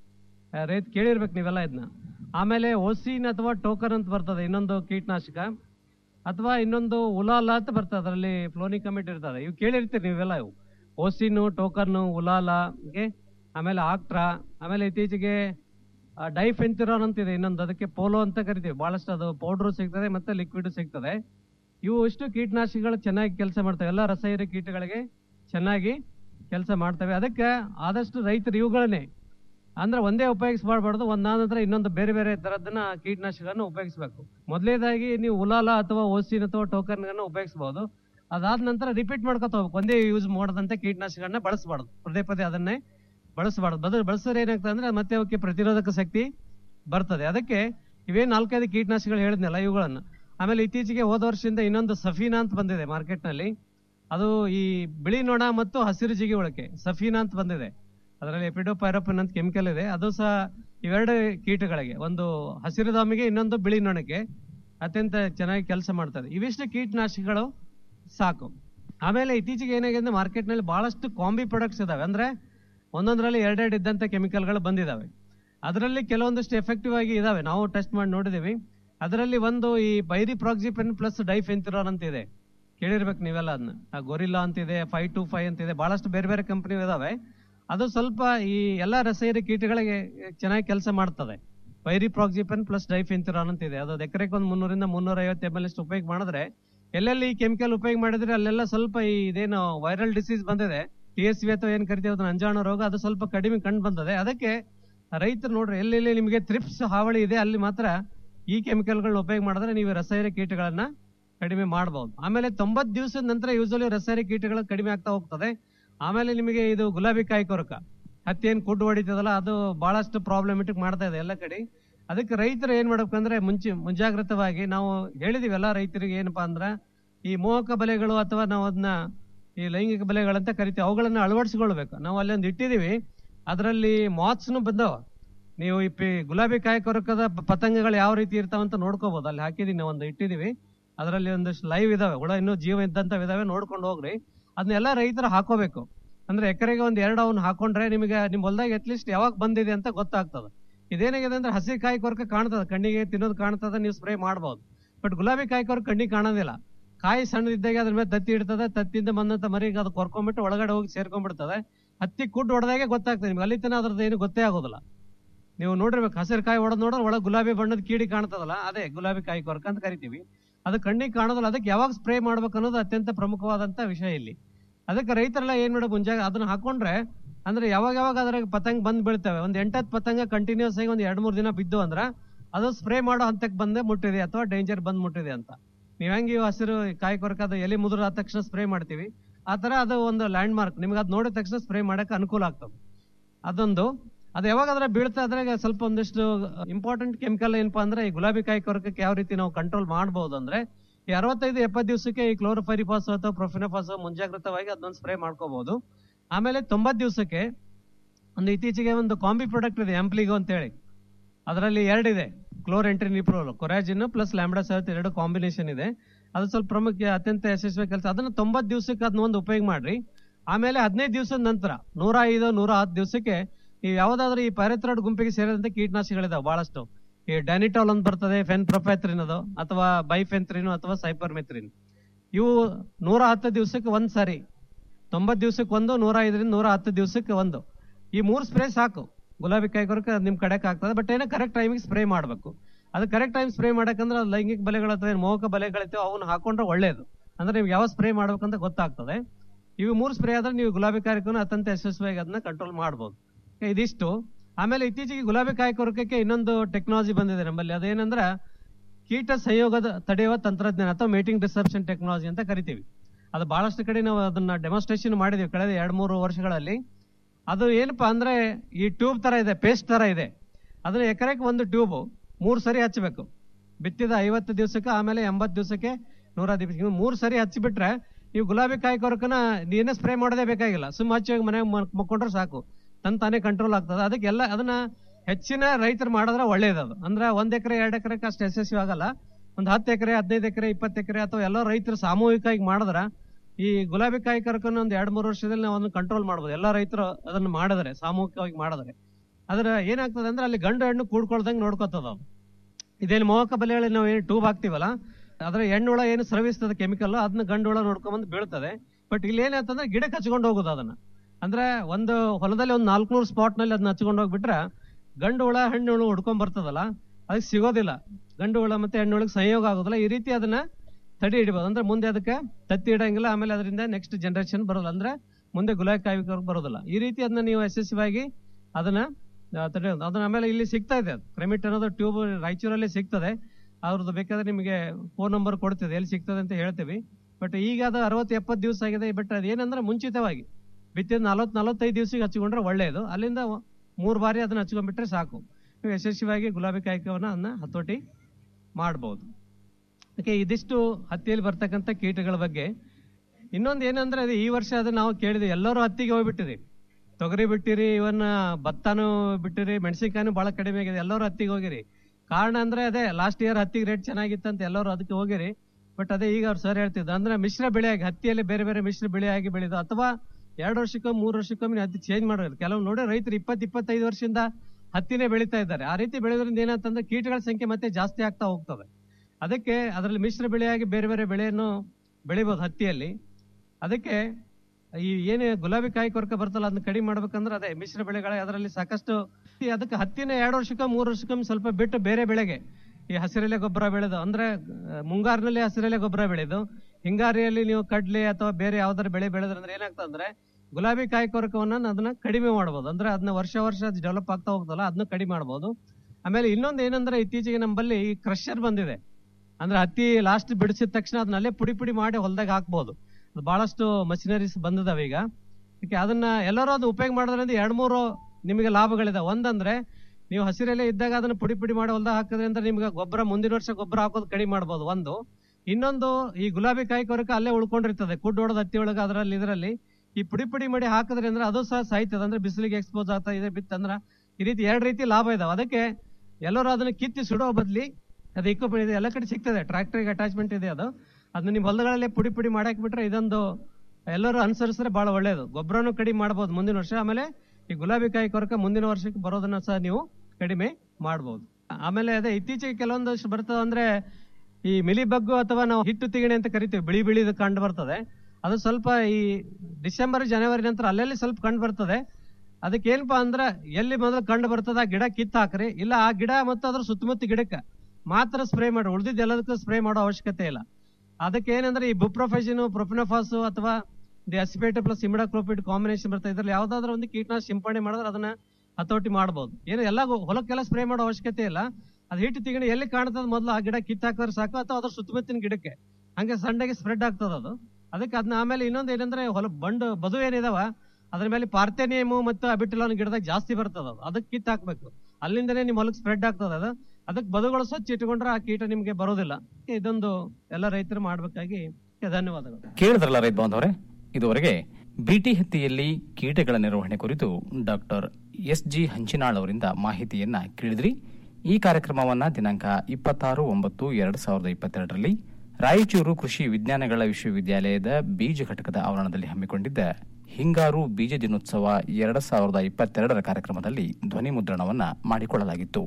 ಆ, ರೈತ ಕೇಳಿರ್ಬೇಕು ನೀವೆಲ್ಲ ಇದನ್ನ ಆಮೇಲೆ ಓಸಿನ್ ಅಥವಾ ಟೋಕನ್ ಅಂತ ಬರ್ತದೆ ಇನ್ನೊಂದು ಕೀಟನಾಶಕ ಅಥವಾ ಇನ್ನೊಂದು ಉಲಾಲ ಅಂತ ಬರ್ತದೆ ಅದರಲ್ಲಿ ಫ್ಲೋನಿಕಮಿಟ್ ಇರ್ತದೆ ಇವು ಕೇಳಿರ್ತೀರಿ ನೀವೆಲ್ಲ ಇವು ಓಸಿನು ಟೋಕನ್ನು ಉಲಾಲ ಗೆ ಆಮೇಲೆ ಆಕ್ಟ್ರಾ ಆಮೇಲೆ ಇತ್ತೀಚೆಗೆ ಡೈಫೆಂತಿರಾನ್ ಅಂತಿದೆ ಇನ್ನೊಂದು ಅದಕ್ಕೆ ಪೋಲೋ ಅಂತ ಕರಿತೀವಿ ಬಹಳಷ್ಟು ಅದು ಪೌಡ್ರು ಸಿಗ್ತದೆ ಮತ್ತೆ ಲಿಕ್ವಿಡ್ ಸಿಗ್ತದೆ ಇವು ಇಷ್ಟು ಕೀಟನಾಶಕಗಳು ಚೆನ್ನಾಗಿ ಕೆಲಸ ಮಾಡ್ತವೆ ಎಲ್ಲ ರಸಾಯನಿಕ ಕೀಟಗಳಿಗೆ ಚೆನ್ನಾಗಿ ಕೆಲಸ ಮಾಡ್ತವೆ ಅದಕ್ಕೆ ಆದಷ್ಟು ರೈತರು ಇವುಗಳನ್ನೇ ಅಂದ್ರೆ ಒಂದೇ ಉಪಯೋಗಿಸಬಾರ್ದು ಒಂದಾದ ನಂತರ ಇನ್ನೊಂದು ಬೇರೆ ಬೇರೆ ತರದನ್ನ ಕೀಟನಾಶಕಗಳನ್ನು ಉಪಯೋಗಿಸಬೇಕು ಮೊದಲೇದಾಗಿ ನೀವು ಉಲಾಲ ಅಥವಾ ಓಸಿನ್ ಅಥವಾ ಟೋಕನ್ ಉಪಯೋಗಿಸಬಹುದು ಅದಾದ ನಂತರ ರಿಪೀಟ್ ಮಾಡ್ಕೊತ ಹೋಗ್ಬೇಕು ಒಂದೇ ಯೂಸ್ ಮಾಡದಂತೆ ಕೀಟನಾಶಕಗಳನ್ನ ಬಳಸಬಾರ್ದು ಪದೇ ಪದೇ ಅದನ್ನೇ ಬಳಸಬಾರ್ದು ಬದಲು ಬಳಸಿದ್ರೆ ಏನಾಗ್ತದೆ ಅಂದ್ರೆ ಮತ್ತೆ ಅವಕ್ಕೆ ಪ್ರತಿರೋಧಕ ಶಕ್ತಿ ಬರ್ತದೆ ಅದಕ್ಕೆ ಇವೇ ನಾಲ್ಕೈದು ಕೀಟನಾಶಕಗಳು ಹೇಳಿದ್ನಲ್ಲ ಇವುಗಳನ್ನ ಆಮೇಲೆ ಇತ್ತೀಚೆಗೆ ಹೋದ ವರ್ಷದಿಂದ ಇನ್ನೊಂದು ಸಫೀನಾ ಅಂತ ಬಂದಿದೆ market ನಲ್ಲಿ ಅದು ಈ ಬಿಳಿ ನೊಣ ಮತ್ತು ಹಸಿರು ಜಿಗಿ ಒಳಕೆ ಸಫೀನಾ ಅಂತ ಬಂದಿದೆ ಅದರಲ್ಲಿ ಎಪಿಡೋಪೈರೋಪಿನ್ ಅಂತ ಕೆಮಿಕಲ್ ಇದೆ ಅದು ಸಹ ಇವೆರಡು ಕೀಟಗಳಿಗೆ ಒಂದು ಹಸಿರು ದಾಮಿಗೆ ಇನ್ನೊಂದು ಬಿಳಿ ನೊಣಕ್ಕೆ ಅತ್ಯಂತ ಚೆನ್ನಾಗಿ ಕೆಲಸ ಮಾಡ್ತದೆ ಇವಿಷ್ಟು ಕೀಟನಾಶಕಗಳು ಸಾಕು ಆಮೇಲೆ ಇತ್ತೀಚೆಗೆ ಏನಾಗಿದೆ ಅಂದ್ರೆ market ನಲ್ಲಿ ಬಹಳಷ್ಟು ಕಾಂಬಿ ಪ್ರಾಡಕ್ಟ್ಸ್ ಇದಾವೆ ಅಂದ್ರೆ ಒಂದೊಂದರಲ್ಲಿ ಎರಡೆರಡು ಇದ್ದಂತ ಕೆಮಿಕಲ್ಗಳು ಬಂದಿದಾವೆ ಅದರಲ್ಲಿ ಕೆಲವೊಂದಷ್ಟು ಎಫೆಕ್ಟಿವ್ ಆಗಿ ಇದಾವೆ ನಾವು ಟೆಸ್ಟ್ ಮಾಡಿ ನೋಡಿದೀವಿ ಅದರಲ್ಲಿ ಒಂದು ಈ ಬೈರಿ ಪ್ರಾಕ್ಸಿಪೆನ್ ಪ್ಲಸ್ ಡೈಫೆಂತಿರಾನ್ ಅಂತ ಇದೆ ಕೇಳಿರ್ಬೇಕು ನೀವೆಲ್ಲ ಅದನ್ನ ಆ ಗೊರಿಲ್ಲಾ ಅಂತಿದೆ ಫೈವ್ ಟು ಫೈವ್ ಅಂತಿದೆ ಬಹಳಷ್ಟು ಬೇರೆ ಬೇರೆ ಕಂಪನಿ ಇದಾವೆ ಅದು ಸ್ವಲ್ಪ ಈ ಎಲ್ಲಾ ರಸಾಯನ ಕೀಟಗಳಿಗೆ ಚೆನ್ನಾಗಿ ಕೆಲಸ ಮಾಡ್ತದೆ ವೈರಿ ಪ್ರಾಕ್ಸಿಪನ್ ಪ್ಲಸ್ ಡೈಫೆಂತಿರಾನ್ ಅಂತ ಇದೆ ಅದು ಎಕರೆಗೆ ಒಂದು ಮುನ್ನೂರಿಂದ ಮುನ್ನೂರ ಐವತ್ತು ಎಮ್ ಎಲ್ ಅಷ್ಟು ಉಪಯೋಗ ಮಾಡಿದ್ರೆ ಎಲ್ಲೆಲ್ಲಿ ಈ ಕೆಮಿಕಲ್ ಉಪಯೋಗ ಮಾಡಿದ್ರೆ ಅಲ್ಲೆಲ್ಲ ಸ್ವಲ್ಪ ಈ ಇದೇನು ವೈರಲ್ ಡಿಸೀಸ್ ಬಂದಿದೆ ಟಿ ಎಸ್ ವಿ ಅಥವಾ ಏನ್ ಕರಿತೀವಿ ಅದನ್ನ ಅಂಜಾಣು ರೋಗ ಅದು ಸ್ವಲ್ಪ ಕಡಿಮೆ ಕಂಡು ಬಂದದೆ ಅದಕ್ಕೆ ರೈತರು ನೋಡ್ರಿ ಎಲ್ಲೆಲ್ಲಿ ನಿಮಗೆ ಥ್ರಿಪ್ಸ್ ಹಾವಳಿ ಇದೆ ಅಲ್ಲಿ ಮಾತ್ರ ಈ ಕೆಮಿಕಲ್ಗಳನ್ನ ಉಪಯೋಗ ಮಾಡಿದ್ರೆ ನೀವು ರಸಾಯನ ಕೀಟಗಳನ್ನ ಕಡಿಮೆ ಮಾಡಬಹುದು ಆಮೇಲೆ ತೊಂಬತ್ ದಿವಸದ ನಂತರ ಯೂಸಲಿ ರಸಾಯನ ಕೀಟಗಳು ಕಡಿಮೆ ಆಗ್ತಾ ಹೋಗ್ತದೆ ಆಮೇಲೆ ನಿಮಗೆ ಇದು ಗುಲಾಬಿ ಕಾಯಿ ಕೊರಕ ಹತ್ತಿ ಏನ್ ಕುಡ್ಡು ಹೊಡಿತದಲ್ಲ ಅದು ಬಹಳಷ್ಟು ಪ್ರಾಬ್ಲಮೆಟಿಕ್ ಮಾಡ್ತಾ ಇದೆ ಎಲ್ಲ ಕಡೆ ಅದಕ್ಕೆ ರೈತರು ಏನ್ ಮಾಡ್ಬೇಕಂದ್ರೆ ಮುಂಚೆ ಮುಂಜಾಗ್ರತವಾಗಿ ನಾವು ಹೇಳಿದೀವಿ ಎಲ್ಲ ರೈತರಿಗೆ ಏನಪ್ಪಾ ಅಂದ್ರ ಈ ಮೋಹಕ ಬಲೆಗಳು ಅಥವಾ ನಾವು ಅದನ್ನ ಈ ಲೈಂಗಿಕ ಬಲೆಗಳಂತ ಕರಿತೀವಿ ಅವುಗಳನ್ನ ಅಳವಡಿಸಿಕೊಳ್ಬೇಕು ನಾವು ಅಲ್ಲಿ ಒಂದು ಇಟ್ಟಿದೀವಿ ಅದರಲ್ಲಿ ಮಾತ್ಸ್ನು ಬಂದವ ನೀವು ಈ ಪಿ- ಗುಲಾಬಿ ಕಾಯಿ ಕೊರಕದ ಪ- ಪತಂಗಗಳು ಯಾವ ರೀತಿ ಇರ್ತಾವಂತ ನೋಡ್ಕೋಬಹುದು ಅಲ್ಲಿ ಹಾಕಿದೀನಿ ನಾವು ಒಂದು ಇಟ್ಟಿದೀವಿ ಅದರಲ್ಲಿ ಒಂದಷ್ಟು ಲೈವ್ ಇದಾವೆ ಹುಳ ಇನ್ನೂ ಜೀವ ಇದ್ದಂತ ಇದಾವೆ ನೋಡ್ಕೊಂಡು ಹೋಗ್ರಿ ಅದನ್ನೆಲ್ಲ ರೈತರು ಹಾಕೋಬೇಕು ಅಂದ್ರೆ ಎಕರೆಗೆ ಒಂದ್ ಎರಡು ಅವ್ನ ಹಾಕೊಂಡ್ರೆ ನಿಮಗೆ ನಿಮ್ ಹೊಲ್ದಾಗ ಅಟ್ಲೀಸ್ಟ್ ಯಾವಾಗ ಬಂದಿದೆ ಅಂತ ಗೊತ್ತಾಗ್ತದೆ ಇದೇನಾಗಿದೆ ಅಂದ್ರೆ ಹಸಿ ಕಾಯಿ ಕೊರಕ ಕಾಣ್ತದ ಕಣ್ಣಿಗೆ ತಿನ್ನೋದು ಕಾಣ್ತದ ನೀವು ಸ್ಪ್ರೇ ಮಾಡಬಹುದು ಬಟ್ ಗುಲಾಬಿ ಕಾಯಿ ಕೊರಕ ಕಣ್ಣಿಗೆ ಕಾಣೋದಿಲ್ಲ ಕಾಯಿ ಸಣ್ಣದಿದ್ದಾಗ ಅದ್ರ ಮೇಲೆ ತತ್ತಿ ಇಡ್ತದೆ ತತ್ತಿಂದ ಬಂದಂತ ಮರಿಗೆ ಅದು ಕೊರ್ಕೊಂಡ್ಬಿಟ್ಟು ಒಳಗಡೆ ಹೋಗಿ ಸೇರ್ಕೊಂಡ್ಬಿಡ್ತದೆ ಹತ್ತಿ ಕುಡ್ ಹೊಡೆದಾಗೆ ಗೊತ್ತಾಗ್ತದೆ ನಿಮ್ಗೆ ಅಲ್ಲಿ ತನಕ ಅದ್ರದ್ದು ಏನು ಗೊತ್ತೇ ಆಗೋದಿಲ್ಲ ನೀವು ನೋಡಿರ್ಬೇಕು ಹಸಿರು ಕಾಯಿ ಹೊಡೆದ್ ನೋಡಿದ್ರೆ ಒಳಗೆ ಗುಲಾಬಿ ಬಣ್ಣದ ಕೀಡಿ ಕಾಣ್ತದಲ್ಲ ಅದೇ ಗುಲಾಬಿ ಕಾಯಿ ಕೊರಕ ಅಂತ ಕರಿತೀವಿ ಅದು ಕಣ್ಣಿಗೆ ಕಾಣೋದಿಲ್ಲ ಅದಕ್ಕೆ ಯಾವಾಗ ಸ್ಪ್ರೇ ಮಾಡ್ಬೇಕು ಅನ್ನೋದು ಅತ್ಯಂತ ಪ್ರಮುಖವಾದಂತ ವಿಷಯ ಇಲ್ಲಿ ಅದಕ್ಕೆ ರೈತರೆಲ್ಲ ಏನ್ ಮಾಡಬೇಕು ಮುಂಜಾಗ ಅದನ್ನ ಹಾಕೊಂಡ್ರೆ ಅಂದ್ರೆ ಯಾವಾಗ ಯಾವಾಗ ಅದ್ರಾಗ ಪತಂಗ ಬಂದ್ ಬೀಳ್ತವೆ ಒಂದ್ ಎಂಟತ್ತು ಪತಂಗ ಕಂಟಿನ್ಯೂಸ್ ಆಗಿ ಒಂದ್ ಎರಡ್ ಮೂರ್ ದಿನ ಬಿದ್ದು ಅಂದ್ರ ಅದು ಸ್ಪ್ರೇ ಮಾಡೋ ಹಂತಕ್ಕೆ ಬಂದೇ ಮುಟ್ಟಿದೆ ಅಥವಾ ಡೇಂಜರ್ ಬಂದ್ ಮುಟ್ಟಿದೆ ಅಂತ ನೀವ್ ಹೆಂಗ್ ಇವು ಹಸಿರು ಕಾಯಿ ಕೊರಕ ಅದು ಎಲೆ ಮುದುರ ಆದ ತಕ್ಷಣ ಸ್ಪ್ರೇ ಮಾಡ್ತೀವಿ ಆ ತರ ಅದು ಒಂದು ಲ್ಯಾಂಡ್ ಮಾರ್ಕ್ ನಿಮ್ಗೆ ಅದ್ ನೋಡಿದ ತಕ್ಷಣ ಸ್ಪ್ರೇ ಮಾಡಕ್ ಅನುಕೂಲ ಆಗ್ತದೆ ಅದೊಂದು ಅದು ಯಾವಾಗ ಅದ್ರ ಬೀಳ್ತಾ ಅದ್ರಾಗ ಸ್ವಲ್ಪ ಒಂದಿಷ್ಟು ಇಂಪಾರ್ಟೆಂಟ್ ಕೆಮಿಕಲ್ ಏನಪ್ಪಾ ಅಂದ್ರೆ ಈ ಗುಲಾಬಿ ಕಾಯಿ ಕೊರಕಕ್ಕೆ ಯಾವ ರೀತಿ ನಾವು ಕಂಟ್ರೋಲ್ ಮಾಡಬಹುದು ಅಂದ್ರೆ ಈ ಅರವತ್ತೈದು ಎಪ್ಪತ್ತು ದಿವಸಕ್ಕೆ ಈ ಕ್ಲೋರೋಫೈರಿಫಾಸ್ ಅಥವಾ ಪ್ರೊಫಿನಫಾಸ್ ಮುಂಜಾಗ್ರತವಾಗಿ ಅದನ್ನೊಂದು ಸ್ಪ್ರೇ ಮಾಡ್ಕೋಬಹುದು ಆಮೇಲೆ ತೊಂಬತ್ ದಿವಸಕ್ಕೆ ಒಂದು ಇತ್ತೀಚೆಗೆ ಒಂದು ಕಾಂಬಿ ಪ್ರಾಡಕ್ಟ್ ಇದೆ ಆಂಪ್ಲಿಗೋ ಅಂತ ಹೇಳಿ ಅದರಲ್ಲಿ ಎರಡಿದೆ chlorantraniliprole Coragen plus lambda ಸೆವೆತ್ ಎರಡು ಕಾಂಬಿನೇಷನ್ ಇದೆ ಅದು ಸ್ವಲ್ಪ ಪ್ರಮುಖ ಅತ್ಯಂತ ಯಶಸ್ವಿ ಕೆಲಸ ಅದನ್ನ ತೊಂಬತ್ ದಿವಸಕ್ಕೆ ಅದನ್ನ ಒಂದು ಉಪಯೋಗ ಮಾಡ್ರಿ ಆಮೇಲೆ ಹದಿನೈದು ದಿವಸದ ನಂತರ ನೂರ ಐದು ನೂರ ಹತ್ತು ದಿವಸಕ್ಕೆ ನೀವು ಯಾವ್ದಾದ್ರು ಈ ಪ್ಯಾರೆಥ್ರಾಯ್ಡ್ ಗುಂಪಿಗೆ ಸೇರಿದಂತೆ ಕೀಟನಾಶಕಗಳಿದಾವೆ ಬಹಳಷ್ಟು ಈ ಡ್ಯಾನಿಟಾಲ್ ಅಂತ ಬರ್ತದೆ ಫೆನ್ ಪ್ರೊಫೆತ್ರಿನ್ ಅದು ಅಥವಾ ಬೈಫೆಂತ್ರಿನ್ ಅಥವಾ ಸೈಪರ್ಮೆತ್ರಿನ್ ಇವು ನೂರ ಹತ್ತು ದಿವಸಕ್ಕೆ ಒಂದ್ ಸಾರಿ ತೊಂಬತ್ ದಿವಸಕ್ಕೆ ಒಂದು ನೂರ ಐದರಿಂದ ನೂರ ಹತ್ತು ದಿವಸಕ್ಕೆ ಒಂದು ಈ ಮೂರು ಸ್ಪ್ರೇ ಸಾಕು ಗುಲಾಬಿ ಕಾಯಿ ಕೊರಕ ನಿಮ್ ಕಡೆಕ್ ಆಗ್ತದೆ ಬಟ್ ಏನೋ ಕರೆಕ್ಟ್ ಟೈಮಿಗೆ ಸ್ಪ್ರೇ ಮಾಡಬೇಕು ಅದು ಕರೆಕ್ಟ್ ಟೈಮ್ ಸ್ಪ್ರೇ ಮಾಡಕಂದ್ರೆ ಅದು ಲೈಂಗಿಕ ಬಲೆಗಳು ಅಥವಾ ಏನ್ ಮೋಹಕ ಬಲೆಗಳಿರ್ತವೆ ಅವನ್ನ ಹಾಕೊಂಡ್ರೆ ಒಳ್ಳೇದು ಅಂದ್ರೆ ನೀವು ಯಾವ ಸ್ಪ್ರೇ ಮಾಡ್ಬೇಕಂತ ಗೊತ್ತಾಗ್ತದೆ ಇವು ಮೂರು ಸ್ಪ್ರೇ ಆದ್ರೆ ನೀವು ಗುಲಾಬಿ ಕಾಯಿಕನ್ನು ಅತ್ಯಂತ ಯಶಸ್ವಿಯಾಗಿ ಅದನ್ನ ಕಂಟ್ರೋಲ್ ಮಾಡಬಹುದು ಇದಿಷ್ಟು ಆಮೇಲೆ ಇತ್ತೀಚೆಗೆ ಗುಲಾಬಿ ಕಾಯಿ ಕೊರಕಕ್ಕೆ ಇನ್ನೊಂದು ಟೆಕ್ನಾಲಜಿ ಬಂದಿದೆ ನಮ್ಮಲ್ಲಿ ಅದೇನಂದ್ರ ಕೀಟ ಸಂಯೋಗದ ತಡೆಯುವ ತಂತ್ರಜ್ಞಾನ ಅಥವಾ ಮೇಟಿಂಗ್ ಡಿಸೆಪ್ಷನ್ ಟೆಕ್ನಾಲಜಿ ಅಂತ ಕರಿತೀವಿ ಅದು ಬಹಳಷ್ಟು ಕಡೆ ನಾವು ಅದನ್ನ ಡೆಮಾನ್ಸ್ಟ್ರೇಷನ್ ಮಾಡಿದೀವಿ ಕಳೆದ ಎರಡ್ ಮೂರು ವರ್ಷಗಳಲ್ಲಿ ಅದು ಏನಪ್ಪಾ ಅಂದ್ರೆ ಈ ಟ್ಯೂಬ್ ತರ ಇದೆ ಪೇಸ್ಟ್ ತರ ಇದೆ ಅದನ್ನ ಎಕರೆಗೆ ಒಂದು ಟ್ಯೂಬ್ ಮೂರ್ ಸರಿ ಹಚ್ಚಬೇಕು ಬಿತ್ತಿದ ಐವತ್ತು ದಿವಸಕ್ಕೆ ಆಮೇಲೆ ಎಂಬತ್ತು ದಿವಸಕ್ಕೆ ನೂರ ದಿವಸ ಮೂರ್ ಸರಿ ಹಚ್ಚಿಬಿಟ್ರೆ ನೀವು ಗುಲಾಬಿ ಕಾಯಿ ಕೊರಕನ ನೀನೇ ಸ್ಪ್ರೇ ಮಾಡೋದೇ ಬೇಕಾಗಿಲ್ಲ ಸುಮ್ಮ ಹಚ್ಚಿ ಹೋಗಿ ಮನೆಗೆ ಮಕ್ಕೊಂಡ್ರೆ ಸಾಕು ತನ್ ತಾನೇ ಕಂಟ್ರೋಲ್ ಆಗ್ತದೆ ಅದಕ್ಕೆಲ್ಲ ಅದನ್ನ ಹೆಚ್ಚಿನ ರೈತರು ಮಾಡಿದ್ರೆ ಒಳ್ಳೇದು ಅದು ಅಂದ್ರೆ ಒಂದ್ ಎಕರೆ ಎರಡ್ ಎಕರೆಗೆ ಅಷ್ಟು ಯಶಸ್ವಿ ಆಗಲ್ಲ ಒಂದ್ ಹತ್ತು ಎಕರೆ ಹದಿನೈದು ಎಕರೆ ಇಪ್ಪತ್ತು ಎಕರೆ ಅಥವಾ ಎಲ್ಲ ರೈತರು ಸಾಮೂಹಿಕವಾಗಿ ಮಾಡಿದ್ರ ಈ ಗುಲಾಬಿ ಕಾಯಿ ಕರ್ಕೊಂಡು ಒಂದ್ ಎರಡ್ ಮೂರು ವರ್ಷದಲ್ಲಿ ನಾವು ಅದನ್ನ ಕಂಟ್ರೋಲ್ ಮಾಡ್ಬೋದು ಎಲ್ಲಾ ರೈತರು ಅದನ್ನ ಮಾಡಿದ್ರೆ ಸಾಮೂಹಿಕವಾಗಿ ಮಾಡಿದ್ರೆ ಅದ್ರ ಏನಾಗ್ತದೆ ಅಂದ್ರೆ ಅಲ್ಲಿ ಗಂಡು ಹೆಣ್ಣು ಕೂಡ್ಕೊಳ್ದಂಗೆ ನೋಡ್ಕೊತದ ಅದು ಇದೇನು ಮೋಹಕ ಬಲೆಯಲ್ಲಿ ನಾವು ಏನು ಟ್ಯೂಬ್ ಹಾಕ್ತಿವಲ್ಲ ಅದ್ರ ಹೆಣ್ಣುಳ ಏನು ಸ್ರವಿಸ್ತದೆ ಕೆಮಿಕಲ್ ಅದನ್ನ ಗಂಡು ಹುಳ ನೋಡ್ಕೊಂಬಂದು ಬೀಳ್ತದೆ ಬಟ್ ಇಲ್ಲಿ ಏನಾಯ್ತಂದ್ರೆ ಗಿಡಕ್ಕೆ ಹಚ್ಕೊಂಡು ಹೋಗುದು ಅದನ್ನ ಅಂದ್ರೆ ಒಂದು ಹೊಲದಲ್ಲಿ ಒಂದು ನಾಲ್ಕುನೂರು ಸ್ಪಾಟ್ ನಲ್ಲಿ ಅದನ್ನ ಹಚ್ಕೊಂಡು ಹೋಗ್ಬಿಟ್ರೆ ಗಂಡು ಹುಳ ಹೆಣ್ಣು ಹುಳ ಹುಡ್ಕೊಂಡ್ ಬರ್ತದಲ್ಲ ಅದಕ್ಕೆ ಸಿಗೋದಿಲ್ಲ ಗಂಡು ಹುಳ ಮತ್ತೆ ಹೆಣ್ಣು ಹುಳಕ್ಕೆ ಸಂಯೋಗ ಆಗೋದಿಲ್ಲ ಈ ರೀತಿ ಅದನ್ನ ತಡಿ ಹಿಡಿಬೋದು ಅಂದ್ರೆ ಮುಂದೆ ಅದಕ್ಕೆ ತತ್ತಿ ಇಡಂಗಿಲ್ಲ ಆಮೇಲೆ ಅದರಿಂದ ನೆಕ್ಸ್ಟ್ ಜನರೇಷನ್ ಬರೋಲ್ಲ ಅಂದ್ರೆ ಮುಂದೆ ಗುಲಾಬಿ ಕಾಯಿ ಬರೋದಿಲ್ಲ ಈ ರೀತಿ ಅದನ್ನ ನೀವು ಯಶಸ್ವಿಯಾಗಿ ಅದನ್ನ ಆ, ತಡೆಯೋದು ಅದನ್ನ ಆಮೇಲೆ ಇಲ್ಲಿ ಸಿಗ್ತಾ ಇದೆ ಅದು ಕ್ರೆಮಿಟ್ ಅನ್ನೋದು ಟ್ಯೂಬ್ ರಾಯಚೂರಲ್ಲಿ ಸಿಗ್ತದೆ ಅವ್ರದ್ದು ಬೇಕಾದ್ರೆ ನಿಮಗೆ ಫೋನ್ ನಂಬರ್ ಕೊಡ್ತಿದೆ ಎಲ್ಲಿ ಸಿಗ್ತದೆ ಅಂತ ಹೇಳ್ತೀವಿ ಬಟ್ ಈಗ ಅದು ಅರವತ್ತು ಎಪ್ಪತ್ತು ದಿವಸ ಆಗಿದೆ ಬಟ್ ಅದೇನಂದ್ರೆ ಮುಂಚಿತವಾಗಿ ಬಿತ್ತಿದ ನಲವತ್ ನಲವತ್ತೈದು ದಿವಸಕ್ಕೆ ಹಚ್ಕೊಂಡ್ರೆ ಒಳ್ಳೆಯದು ಅಲ್ಲಿಂದ ಮೂರು ಬಾರಿ ಅದನ್ನ ಹಚ್ಕೊಂಡ್ಬಿಟ್ರೆ ಸಾಕು ನೀವು ಯಶಸ್ವಿಯಾಗಿ ಗುಲಾಬಿ ಕಾಯಿಕವನ್ನ ಅದನ್ನ ಹತೋಟಿ ಮಾಡಬಹುದು ಓಕೆ ಇದಿಷ್ಟು ಹತ್ತಿಯಲ್ಲಿ ಬರ್ತಕ್ಕಂಥ ಕೀಟಗಳ ಬಗ್ಗೆ ಇನ್ನೊಂದು ಏನಂದ್ರೆ ಅದು ಈ ವರ್ಷ ಅದು ನಾವು ಕೇಳಿದ್ವಿ ಎಲ್ಲರೂ ಹತ್ತಿಗೆ ಹೋಗ್ಬಿಟ್ಟಿರಿ ತೊಗರಿ ಬಿಟ್ಟಿರಿ ಇವನ್ನ ಭತ್ತನೂ ಬಿಟ್ಟಿರಿ ಮೆಣಸಿನ್ಕಾಯಿನೂ ಬಹಳ ಕಡಿಮೆ ಆಗಿದೆ ಎಲ್ಲರೂ ಹತ್ತಿಗೆ ಹೋಗಿರಿ ಕಾರಣ ಅಂದ್ರೆ ಅದೇ ಲಾಸ್ಟ್ ಇಯರ್ ಹತ್ತಿಗೆ ರೇಟ್ ಚೆನ್ನಾಗಿತ್ತಂತ ಎಲ್ಲರೂ ಅದಕ್ಕೆ ಹೋಗಿರಿ ಬಟ್ ಅದೇ ಈಗ ಅವ್ರು ಸರ್ ಹೇಳ್ತಿದ್ರು ಅಂದ್ರೆ ಮಿಶ್ರ ಬೆಳೆಯಾಗಿ ಹತ್ತಿಯಲ್ಲಿ ಬೇರೆ ಬೇರೆ ಮಿಶ್ರ ಬೆಳೆಯಾಗಿ ಬೆಳೆದು ಅಥವಾ ಎರಡು ವರ್ಷಕ್ಕೊಮ್ಮೆ ಮೂರು ವರ್ಷಕ್ಕೊಮ್ಮೆ ಹತ್ತಿ ಚೇಂಜ್ ಮಾಡೋದು ಕೆಲವು ನೋಡಿ ರೈತರು ಇಪ್ಪತ್ ಇಪ್ಪತ್ತೈದು ವರ್ಷದಿಂದ ಹತ್ತಿನೇ ಬೆಳೀತಾ ಇದ್ದಾರೆ ಆ ರೀತಿ ಬೆಳೆಯೋದ್ರಿಂದ ಏನಂತಂದ್ರೆ ಕೀಟಗಳ ಸಂಖ್ಯೆ ಮತ್ತೆ ಜಾಸ್ತಿ ಆಗ್ತಾ ಹೋಗ್ತವೆ ಅದಕ್ಕೆ ಅದರಲ್ಲಿ ಮಿಶ್ರ ಬೆಳೆಯಾಗಿ ಬೇರೆ ಬೇರೆ ಬೆಳೆಯನ್ನು ಬೆಳಿಬಹುದು ಹತ್ತಿಯಲ್ಲಿ ಅದಕ್ಕೆ ಈ ಏನೇ ಗುಲಾಬಿ ಕಾಯಿ ಕೊರಕ ಬರ್ತಲ್ಲ ಅದನ್ನ ಕಡಿಮೆ ಮಾಡ್ಬೇಕಂದ್ರೆ ಅದೇ ಮಿಶ್ರ ಬೆಳೆಗಳೇ ಅದರಲ್ಲಿ ಸಾಕಷ್ಟು ಈ ಅದಕ್ಕೆ ಹತ್ತಿನ ಎರಡು ವರ್ಷಕ್ಕೆ ಮೂರು ವರ್ಷಕ್ಕೊಮ್ಮೆ ಸ್ವಲ್ಪ ಬಿಟ್ಟು ಬೇರೆ ಬೆಳೆಗೆ ಈ ಹಸಿರೆಲೆ ಗೊಬ್ಬರ ಬೆಳೆದು ಅಂದ್ರೆ ಆ, ಮುಂಗಾರಿನಲ್ಲಿ ಹಸಿರೆಲೆ ಗೊಬ್ಬರ ಬೆಳೆದು ಹಿಂಗಾರಿಯಲ್ಲಿ ನೀವು ಕಡ್ಲೆ ಅಥವಾ ಬೇರೆ ಯಾವ್ದಾರು ಬೆಳೆ ಬೆಳೆದ್ರಂದ್ರೆ ಏನಾಗ್ತದೆ ಅಂದ್ರೆ ಗುಲಾಬಿ ಕಾಯಿ ಕೊರಕವನ್ನ ಅದನ್ನ ಕಡಿಮೆ ಮಾಡ್ಬೋದು ಅಂದ್ರೆ ಅದನ್ನ ವರ್ಷ ವರ್ಷ ಡೆವಲಪ್ ಆಗ್ತಾ ಹೋಗ್ತಲ್ಲ ಅದನ್ನ ಕಡಿಮೆ ಮಾಡ್ಬೋದು ಆಮೇಲೆ ಇನ್ನೊಂದು ಏನಂದ್ರೆ ಇತ್ತೀಚೆಗೆ ನಮ್ಮಲ್ಲಿ ಈ ಕ್ರಷರ್ ಬಂದಿದೆ ಅಂದ್ರೆ ಹತ್ತಿ ಲಾಸ್ಟ್ ಬಿಡಿಸಿದ ತಕ್ಷಣ ಅದನ್ನಲ್ಲೇ ಪುಡಿ ಪುಡಿ ಮಾಡಿ ಹೊಲದಾಗ ಹಾಕ್ಬೋದು ಅದು ಬಹಳಷ್ಟು ಮಷಿನರೀಸ್ ಬಂದಿದಾವೆ ಈಗ ಅದಕ್ಕೆ ಅದನ್ನ ಎಲ್ಲರೂ ಅದು ಉಪಯೋಗ ಮಾಡೋದ್ರಿಂದ ಎರಡ್ ಮೂರು ನಿಮಗೆ ಲಾಭಗಳಿದಾವೆ ಒಂದಂದ್ರೆ ನೀವು ಹಸಿರೆಲೆ ಇದ್ದಾಗ ಅದನ್ನ ಪುಡಿ ಪುಡಿ ಮಾಡಿ ಹೊಲ್ದಾಗ ಹಾಕಿದ್ರಿಂದ ನಿಮ್ಗೆ ಗೊಬ್ಬರ ಮುಂದಿನ ವರ್ಷ ಗೊಬ್ಬರ ಹಾಕೋದು ಕಡಿಮೆ ಮಾಡ್ಬೋದು ಒಂದು ಇನ್ನೊಂದು ಈ ಗುಲಾಬಿ ಕಾಯಿ ಕೊರಕ ಅಲ್ಲೇ ಉಳ್ಕೊಂಡಿರ್ತದೆ ಕುಡ್ ಹೊಡೆದ ಹತ್ತಿ ಒಳಗೆ ಅದರಲ್ಲಿ ಇದರಲ್ಲಿ ಈ ಪುಡಿ ಪುಡಿ ಮಾಡಿ ಹಾಕಿದ್ರೆ ಅಂದ್ರೆ ಅದು ಸಹ ಸಾಯ್ತದೆ ಅಂದ್ರೆ ಬಿಸಿಲಿಗೆ ಎಕ್ಸ್ಪೋಸ್ ಆಗ್ತಾ ಇದೆ ಬಿತ್ತಂದ್ರ ಈ ರೀತಿ ಎರಡು ರೀತಿ ಲಾಭ ಇದಾವೆ ಅದಕ್ಕೆ ಎಲ್ಲರೂ ಅದನ್ನ ಕಿತ್ತಿ ಸುಡೋ ಬದ್ಲಿ ಅದು ಇಕ್ವಿಪ್ಮೆಂಟ್ ಇದೆ ಎಲ್ಲ ಕಡೆ ಸಿಗ್ತದೆ ಟ್ರಾಕ್ಟರ್ಗೆ ಅಟ್ಯಾಚ್ಮೆಂಟ್ ಇದೆ ಅದು ಅದನ್ನ ನಿಮ್ಮ ಹೊಲಗಳಲ್ಲೇ ಪುಡಿ ಪುಡಿ ಮಾಡಾಕ್ಬಿಟ್ರೆ ಇದೊಂದು ಎಲ್ಲರೂ ಅನುಸರಿಸಿದ್ರೆ ಬಹಳ ಒಳ್ಳೇದು ಗೊಬ್ಬರನು ಕಡಿಮೆ ಮಾಡಬಹುದು ಮುಂದಿನ ವರ್ಷ ಆಮೇಲೆ ಈ ಗುಲಾಬಿ ಕಾಯಿ ಕೊರಕ ಮುಂದಿನ ವರ್ಷಕ್ಕೆ ಬರೋದನ್ನ ಸಹ ನೀವು ಕಡಿಮೆ ಮಾಡಬಹುದು ಆಮೇಲೆ ಅದೇ ಇತ್ತೀಚೆಗೆ ಕೆಲವೊಂದಷ್ಟು ಬರ್ತದೆ ಅಂದ್ರೆ ಈ ಮಿಲಿ ಬಗ್ಗು ಅಥವಾ ನಾವು ಹಿಟ್ಟು ತಿಗಣೆ ಅಂತ ಕರಿತೀವಿ ಬಿಳಿ ಬಿಳಿದು ಕಂಡು ಬರ್ತದೆ ಅದು ಸ್ವಲ್ಪ ಈ ಡಿಸೆಂಬರ್ ಜನವರಿ ನಂತರ ಅಲ್ಲಲ್ಲಿ ಸ್ವಲ್ಪ ಕಂಡು ಬರ್ತದೆ ಅದಕ್ಕೆ ಏನಪ್ಪಾ ಅಂದ್ರೆ ಎಲ್ಲಿ ಮೊದಲು ಕಂಡು ಬರ್ತದ ಆ ಗಿಡ ಕಿತ್ತು ಹಾಕ್ರಿ ಇಲ್ಲ ಆ ಗಿಡ ಮತ್ತು ಅದ್ರ ಸುತ್ತಮುತ್ತ ಗಿಡಕ್ಕೆ ಮಾತ್ರ ಸ್ಪ್ರೇ ಮಾಡಿ ಉಳಿದಿದ್ದು ಎಲ್ಲದಕ್ಕೂ ಸ್ಪ್ರೇ ಮಾಡೋ ಅವಶ್ಯಕತೆ ಇಲ್ಲ ಅದಕ್ಕೆ ಏನಂದ್ರೆ ಈ ಬುಪ್ರೊಫೆಷನ್ ಪ್ರೊಫಿನೋಫಾಸು ಅಥವಾ the acephate plus imidacloprid combination ಬರ್ತದೆ ಇದ್ರಲ್ಲಿ ಯಾವ್ದಾದ್ರು ಒಂದು ಕೀಟನಾಶಕ ಸಿಂಪಡಣೆ ಮಾಡಿದ್ರೆ ಅದನ್ನ ಹತೋಟಿ ಮಾಡಬಹುದು ಏನು ಎಲ್ಲ ಹೊಲಕ್ಕೆಲ್ಲ ಸ್ಪ್ರೇ ಮಾಡೋ ಅವಶ್ಯಕತೆ ಇಲ್ಲ ಅದು ಹಿಟ್ಟು ತಿಗಣಿ ಎಲ್ಲಿ ಕಾಣ್ತದ ಮೊದಲು ಆ ಗಿಡ ಕಿತ್ತು ಹಾಕಿದ್ರೆ ಸಾಕು ಅಥವಾ ಅದ್ರ ಸುತ್ತಮುತ್ತಿನ ಗಿಡಕ್ಕೆ ಹಂಗೆ ಸಣ್ಣಗೆ ಸ್ಪ್ರೆಡ್ ಆಗ್ತದ ಅದು ಅದಕ್ಕೆ ಅದನ್ನ ಆಮೇಲೆ ಇನ್ನೊಂದು ಏನಂದ್ರೆ ಹೊಲ ಬಂಡು ಬದು ಏನಿದಾವ ಅದ್ರ ಮೇಲೆ ಪಾರ್ಥೇನಿಯಮು ಮತ್ತು ಅಬಿಟಿಲಾನ್ ಗಿಡದಾಗ ಜಾಸ್ತಿ ಬರ್ತದ ಅದು ಅದಕ್ಕೆ ಕಿತ್ತು ಹಾಕ್ಬೇಕು ಅಲ್ಲಿಂದನೇ ನಿಮ್ ಹೊಲಕ್ಕೆ ಸ್ಪ್ರೆಡ್ ಆಗ್ತದ ಅದು ಅದಕ್ಕೆ ಬದುಗಳು ಸ್ವಚ್ಛ ಇಟ್ಕೊಂಡ್ರೆ ಆ ಕೀಟ ನಿಮ್ಗೆ ಬರೋದಿಲ್ಲ ಇದೊಂದು ಎಲ್ಲ ರೈತರು ಮಾಡ್ಬೇಕಾಗಿ ಧನ್ಯವಾದಗಳು ಕೇಳಿದ್ರಲ್ಲ ರೈತ ಬಾಂಧವರೇ ಇದುವರೆಗೆ ಬಿಟಿ ಹತ್ತಿಯಲ್ಲಿ ಕೀಟಗಳ ನಿರ್ವಹಣೆ ಕುರಿತು ಡಾಕ್ಟರ್ ಎಸ್ ಜಿ ಹಂಚಿನಾಳ್ ಅವರಿಂದ ಮಾಹಿತಿಯನ್ನ ಕೇಳಿದ್ರಿ ಈ ಕಾರ್ಯಕ್ರಮವನ್ನ ದಿನಾಂಕ ಇಪ್ಪತ್ತಾರು ಒಂಬತ್ತು ಎರಡ್ ಸಾವಿರದ ಇಪ್ಪತ್ತೆರಡರಲ್ಲಿ ರಾಯಚೂರು ಕೃಷಿ ವಿಜ್ಞಾನಗಳ ವಿಶ್ವವಿದ್ಯಾಲಯದ ಬೀಜ ಘಟಕದ ಆವರಣದಲ್ಲಿ ಹಮ್ಮಿಕೊಂಡಿದ್ದ ಹಿಂಗಾರು ಬೀಜ ದಿನೋತ್ಸವ ಎರಡ್ ಸಾವಿರದ ಇಪ್ಪತ್ತೆರಡರ ಕಾರ್ಯಕ್ರಮದಲ್ಲಿ ಧ್ವನಿ ಮುದ್ರಣವನ್ನ ಮಾಡಿಕೊಳ್ಳಲಾಗಿತ್ತು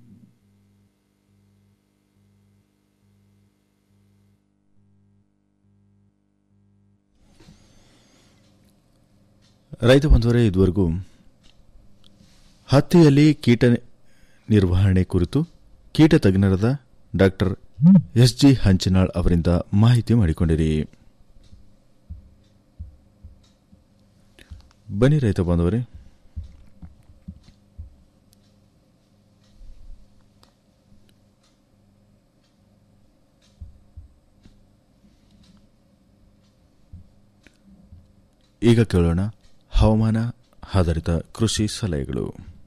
ರೈತ ಬಂಧುವರೇ ಇದುವರೆಗೂ ಹತ್ತಿಯಲ್ಲಿ ಕೀಟ ನಿರ್ವಹಣೆ ಕುರಿತು ಕೀಟ ತಜ್ಞರಾದ ಡಾಕ್ಟರ್ ಎಸ್ ಜಿ ಹಂಚಿನಾಳ್ ಅವರಿಂದ ಮಾಹಿತಿ ಮಾಡಿಕೊಂಡಿರಿ ಬನ್ನಿ ರೈತ ಬಾಂಧವರೇ ಈಗ ಕೇಳೋಣ ಹವಾಮಾನ ಆಧಾರಿತ ಕೃಷಿ ಸಲಹೆಗಳು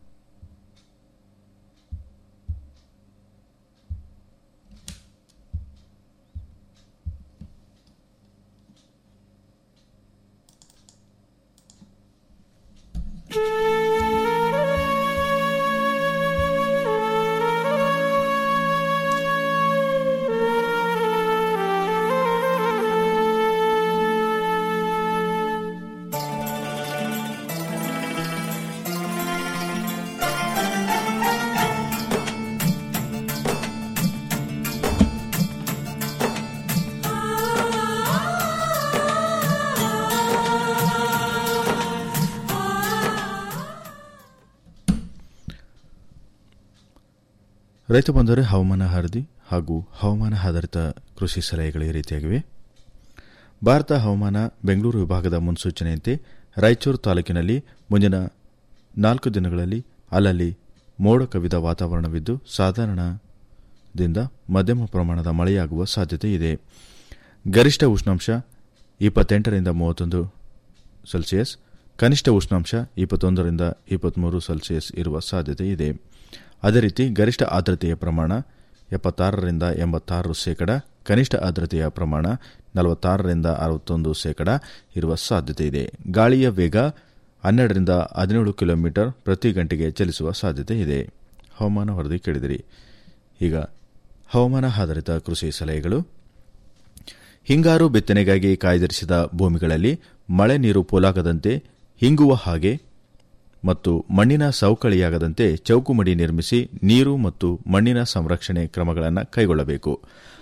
ರೈತ ಬಂದರೆ ಹವಾಮಾನ ವರದಿ ಹಾಗೂ ಹವಾಮಾನ ಆಧಾರಿತ ಕೃಷಿ ಸಲಹೆಗಳು ಈ ರೀತಿಯಾಗಿವೆ ಭಾರತ ಹವಾಮಾನ ಬೆಂಗಳೂರು ವಿಭಾಗದ ಮುನ್ಸೂಚನೆಯಂತೆ ರಾಯಚೂರು ತಾಲೂಕಿನಲ್ಲಿ ಮುಂದಿನ ನಾಲ್ಕು ದಿನಗಳಲ್ಲಿ ಅಲ್ಲಲ್ಲಿ ಮೋಡ ಕವಿದ ವಾತಾವರಣವಿದ್ದು ಸಾಧಾರಣದಿಂದ ಮಧ್ಯಮ ಪ್ರಮಾಣದ ಮಳೆಯಾಗುವ ಸಾಧ್ಯತೆ ಇದೆ ಗರಿಷ್ಠ ಉಷ್ಣಾಂಶ ಇಪ್ಪತ್ತೆಂಟರಿಂದ ಮೂವತ್ತೊಂದು ಸೆಲ್ಸಿಯಸ್ ಕನಿಷ್ಠ ಉಷ್ಣಾಂಶ ಇಪ್ಪತ್ತೊಂದರಿಂದ ಇಪ್ಪತ್ತ್ಮೂರು ಸೆಲ್ಸಿಯಸ್ ಇರುವ ಸಾಧ್ಯತೆ ಇದೆ ಅದೇ ರೀತಿ ಗರಿಷ್ಠ ಆರ್ದ್ರತೆಯ ಪ್ರಮಾಣ ಎಪ್ಪತ್ತಾರರಿಂದ ಎಂಬತ್ತಾರು ಶೇಕಡ ಕನಿಷ್ಠ ಆರ್ದ್ರತೆಯ ಪ್ರಮಾಣ ನಲವತ್ತಾರರಿಂದ ಅರವತ್ತೊಂದು ಶೇಕಡ ಇರುವ ಸಾಧ್ಯತೆ ಇದೆ ಗಾಳಿಯ ವೇಗ ಹನ್ನೆರಡರಿಂದ ಹದಿನೇಳು ಕಿಲೋಮೀಟರ್ ಪ್ರತಿ ಗಂಟೆಗೆ ಚಲಿಸುವ ಸಾಧ್ಯತೆ ಇದೆ ಹವಾಮಾನ ವರದಿ ಕೇಳಿದಿರಿ ಈಗ ಹವಾಮಾನ ಆಧಾರಿತ ಕೃಷಿ ಸಲಹೆಗಳು ಹಿಂಗಾರು ಬಿತ್ತನೆಗಾಗಿ ಕಾಯ್ದಿರಿಸಿದ ಭೂಮಿಗಳಲ್ಲಿ ಮಳೆ ನೀರು ಪೋಲಾಗದಂತೆ ಹಿಂಗುವ ಹಾಗೆ ಮತ್ತು ಮಣ್ಣಿನ ಸವಕಳಿಯಾಗದಂತೆ ಚೌಕುಮಡಿ ನಿರ್ಮಿಸಿ ನೀರು ಮತ್ತು ಮಣ್ಣಿನ ಸಂರಕ್ಷಣೆ ಕ್ರಮಗಳನ್ನು ಕೈಗೊಳ್ಳಬೇಕು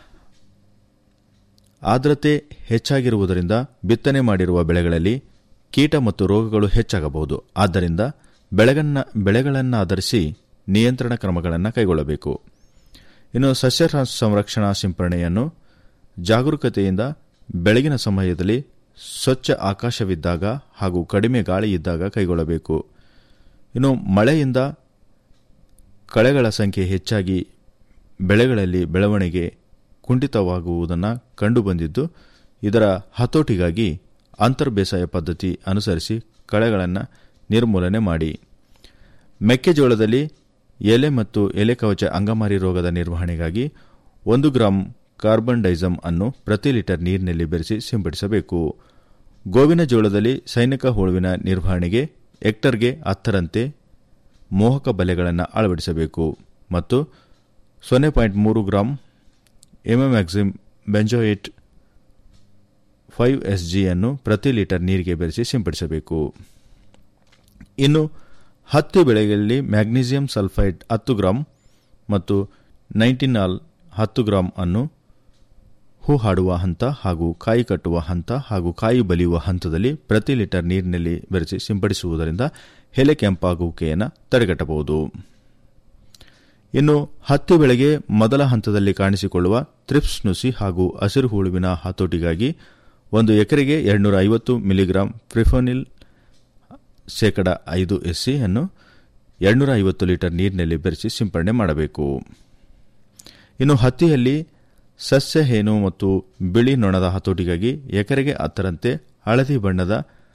ಆರ್ದ್ರತೆ ಹೆಚ್ಚಾಗಿರುವುದರಿಂದ ಬಿತ್ತನೆ ಮಾಡಿರುವ ಬೆಳೆಗಳಲ್ಲಿ ಕೀಟ ಮತ್ತು ರೋಗಗಳು ಹೆಚ್ಚಾಗಬಹುದು ಆದ್ದರಿಂದ ಬೆಳೆಗನ್ನ ಬೆಳೆಗಳನ್ನಾಧರಿಸಿ ನಿಯಂತ್ರಣ ಕ್ರಮಗಳನ್ನು ಕೈಗೊಳ್ಳಬೇಕು ಇನ್ನು ಸಸ್ಯ ಸಂರಕ್ಷಣಾ ಸಿಂಪರಣೆಯನ್ನು ಜಾಗರೂಕತೆಯಿಂದ ಬೆಳಗಿನ ಸಮಯದಲ್ಲಿ ಸ್ವಚ್ಛ ಆಕಾಶವಿದ್ದಾಗ ಹಾಗೂ ಕಡಿಮೆ ಗಾಳಿ ಇದ್ದಾಗ ಕೈಗೊಳ್ಳಬೇಕು ಇನ್ನು ಮಳೆಯಿಂದ ಕಳೆಗಳ ಸಂಖ್ಯೆ ಹೆಚ್ಚಾಗಿ ಬೆಳೆಗಳಲ್ಲಿ ಬೆಳವಣಿಗೆ ಕುಂಠಿತವಾಗುವುದನ್ನು ಕಂಡುಬಂದಿದ್ದು ಇದರ ಹತೋಟಿಗಾಗಿ ಅಂತರ್ ಬೇಸಾಯ ಪದ್ಧತಿ ಅನುಸರಿಸಿ ಕಳೆಗಳನ್ನು ನಿರ್ಮೂಲನೆ ಮಾಡಿ ಮೆಕ್ಕೆಜೋಳದಲ್ಲಿ ಎಲೆ ಮತ್ತು ಎಲೆ ಕವಚ ಅಂಗಮಾರಿ ರೋಗದ ನಿರ್ವಹಣೆಗಾಗಿ ಒಂದು ಗ್ರಾಂ ಕಾರ್ಬನ್ ಡೈಸಮ್ ಅನ್ನು ಪ್ರತಿ ಲೀಟರ್ ನೀರಿನಲ್ಲಿ ಬೆರೆಸಿ ಸಿಂಪಡಿಸಬೇಕು ಗೋವಿನ ಜೋಳದಲ್ಲಿ ಸೈನಿಕ ಹುಳುವಿನ ನಿರ್ವಹಣೆಗೆ ಹೆಕ್ಟರ್ಗೆ ಹತ್ತರಂತೆ ಮೋಹಕ ಬಲೆಗಳನ್ನು ಅಳವಡಿಸಬೇಕು ಮತ್ತು ಸೊನ್ನೆ ಪಾಯಿಂಟ್ ಮೂರು gram emamectin benzoate five S ಜಿಯನ್ನು ಪ್ರತಿ ಲೀಟರ್ ನೀರಿಗೆ ಬೆರೆಸಿ ಸಿಂಪಡಿಸಬೇಕು ಇನ್ನು ಹತ್ತಿ ಬೆಳೆಗಳಲ್ಲಿ ಮ್ಯಾಗ್ನೀಸಿಯಂ ಸಲ್ಫೈಡ್ ಹತ್ತು ಗ್ರಾಂ ಮತ್ತು ನೈಂಟಿನಾಲ್ ಹತ್ತು ಗ್ರಾಂ ಅನ್ನು ಹೂ ಹಾಡುವ ಹಂತ ಹಾಗೂ ಕಾಯಿ ಕಟ್ಟುವ ಹಂತ ಹಾಗೂ ಕಾಯಿ ಬಲಿಯುವ ಹಂತದಲ್ಲಿ ಪ್ರತಿ ಲೀಟರ್ ನೀರಿನಲ್ಲಿ ಬೆರೆಸಿ ಸಿಂಪಡಿಸುವುದರಿಂದ ಎಲೆ ಕೆಂಪಾಗುವಿಕೆಯನ್ನು ತಡೆಗಟ್ಟಬಹುದು ಇನ್ನು ಹತ್ತಿ ಬೆಳೆಗೆ ಮೊದಲ ಹಂತದಲ್ಲಿ ಕಾಣಿಸಿಕೊಳ್ಳುವ ತ್ರಿಪ್ಸ್ ನುಸಿ ಹಾಗೂ ಹಸಿರು ಹುಳುವಿನ ಹತೋಟಿಗಾಗಿ ಒಂದು ಎಕರೆಗೆ ಎರಡ್ನೂರ ಐವತ್ತು ಮಿಲಿಗ್ರಾಂ ಫ್ರಿಫೋನಿಲ್ ಶೇಕಡ ಐದು ಎಸ್ಸಿ ಅನ್ನು ಎರಡ್ನೂರ ಐವತ್ತು ಲೀಟರ್ ನೀರಿನಲ್ಲಿ ಬೆರೆಸಿ ಸಿಂಪಡಣೆ ಮಾಡಬೇಕು ಇನ್ನು ಹತ್ತಿಯಲ್ಲಿ ಸಸ್ಯ ಹೇನು ಮತ್ತು ಬಿಳಿ ನೊಣದ ಹತೋಟಿಗಾಗಿ ಎಕರೆಗೆ ಹತ್ತರಂತೆ ಹಳದಿ ಬಣ್ಣದ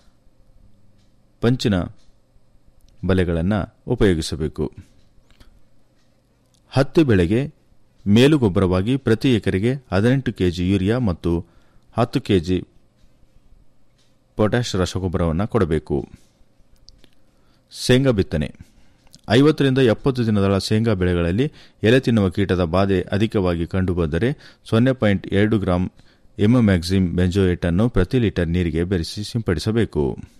ಪಂಚಿನ ಬಲೆಗಳನ್ನು ಉಪಯೋಗಿಸಬೇಕು ಹತ್ತಿ ಬೆಳೆಗೆ ಮೇಲುಗೊಬ್ಬರವಾಗಿ ಪ್ರತಿ ಎಕರೆಗೆ ಹದಿನೆಂಟು ಕೆಜಿ ಯೂರಿಯಾ ಮತ್ತು ಹತ್ತು ಕೆಜಿ ಪೊಟ್ಯಾಷ್ ರಸಗೊಬ್ಬರವನ್ನು ಕೊಡಬೇಕು ಶೇಂಗಾ ಬಿತ್ತನೆ ಐವತ್ತರಿಂದ ಎಪ್ಪತ್ತು ದಿನಗಳ ಶೇಂಗಾ ಬೆಳೆಗಳಲ್ಲಿ ಎಲೆ ತಿನ್ನುವ ಕೀಟದ ಬಾಧೆ ಅಧಿಕವಾಗಿ ಕಂಡುಬಂದರೆ ಸೊನ್ನೆ ಪಾಯಿಂಟ್ ಎರಡು ಗ್ರಾಂ ಎಮೊಮ್ಯಾಕ್ಸಿಮ್ ಬೆಂಜೋಯೇಟ್ ಅನ್ನು ಪ್ರತಿ ಲೀಟರ್ ನೀರಿಗೆ ಬೆರೆಸಿ ಸಿಂಪಡಿಸಬೇಕು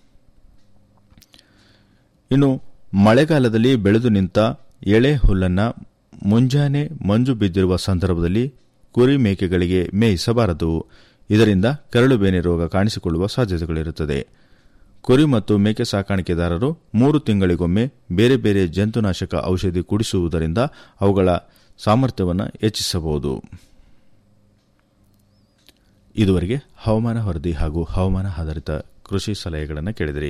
ಇನ್ನು ಮಳೆಗಾಲದಲ್ಲಿ ಬೆಳೆದು ನಿಂತ ಎಳೆ ಹುಲ್ಲನ್ನು ಮುಂಜಾನೆ ಮಂಜು ಬಿದ್ದಿರುವ ಸಂದರ್ಭದಲ್ಲಿ ಕುರಿ ಮೇಕೆಗಳಿಗೆ ಮೇಯಿಸಬಾರದು ಇದರಿಂದ ಕರಳು ಬೇನೆ ರೋಗ ಕಾಣಿಸಿಕೊಳ್ಳುವ ಸಾಧ್ಯತೆಗಳಿರುತ್ತದೆ ಕುರಿ ಮತ್ತು ಮೇಕೆ ಸಾಕಾಣಿಕೆದಾರರು ಮೂರು ತಿಂಗಳಿಗೊಮ್ಮೆ ಬೇರೆ ಬೇರೆ ಜಂತುನಾಶಕ ಔಷಧಿ ಕುಡಿಸುವುದರಿಂದ ಅವುಗಳ ಸಾಮರ್ಥ್ಯವನ್ನು ಹೆಚ್ಚಿಸಬಹುದು ಇದುವರೆಗೆ ಹವಾಮಾನ ವರದಿ ಹಾಗೂ ಹವಾಮಾನ ಆಧಾರಿತ ಕೃಷಿ ಸಲಹೆಗಳನ್ನು ಕೇಳಿದಿರಿ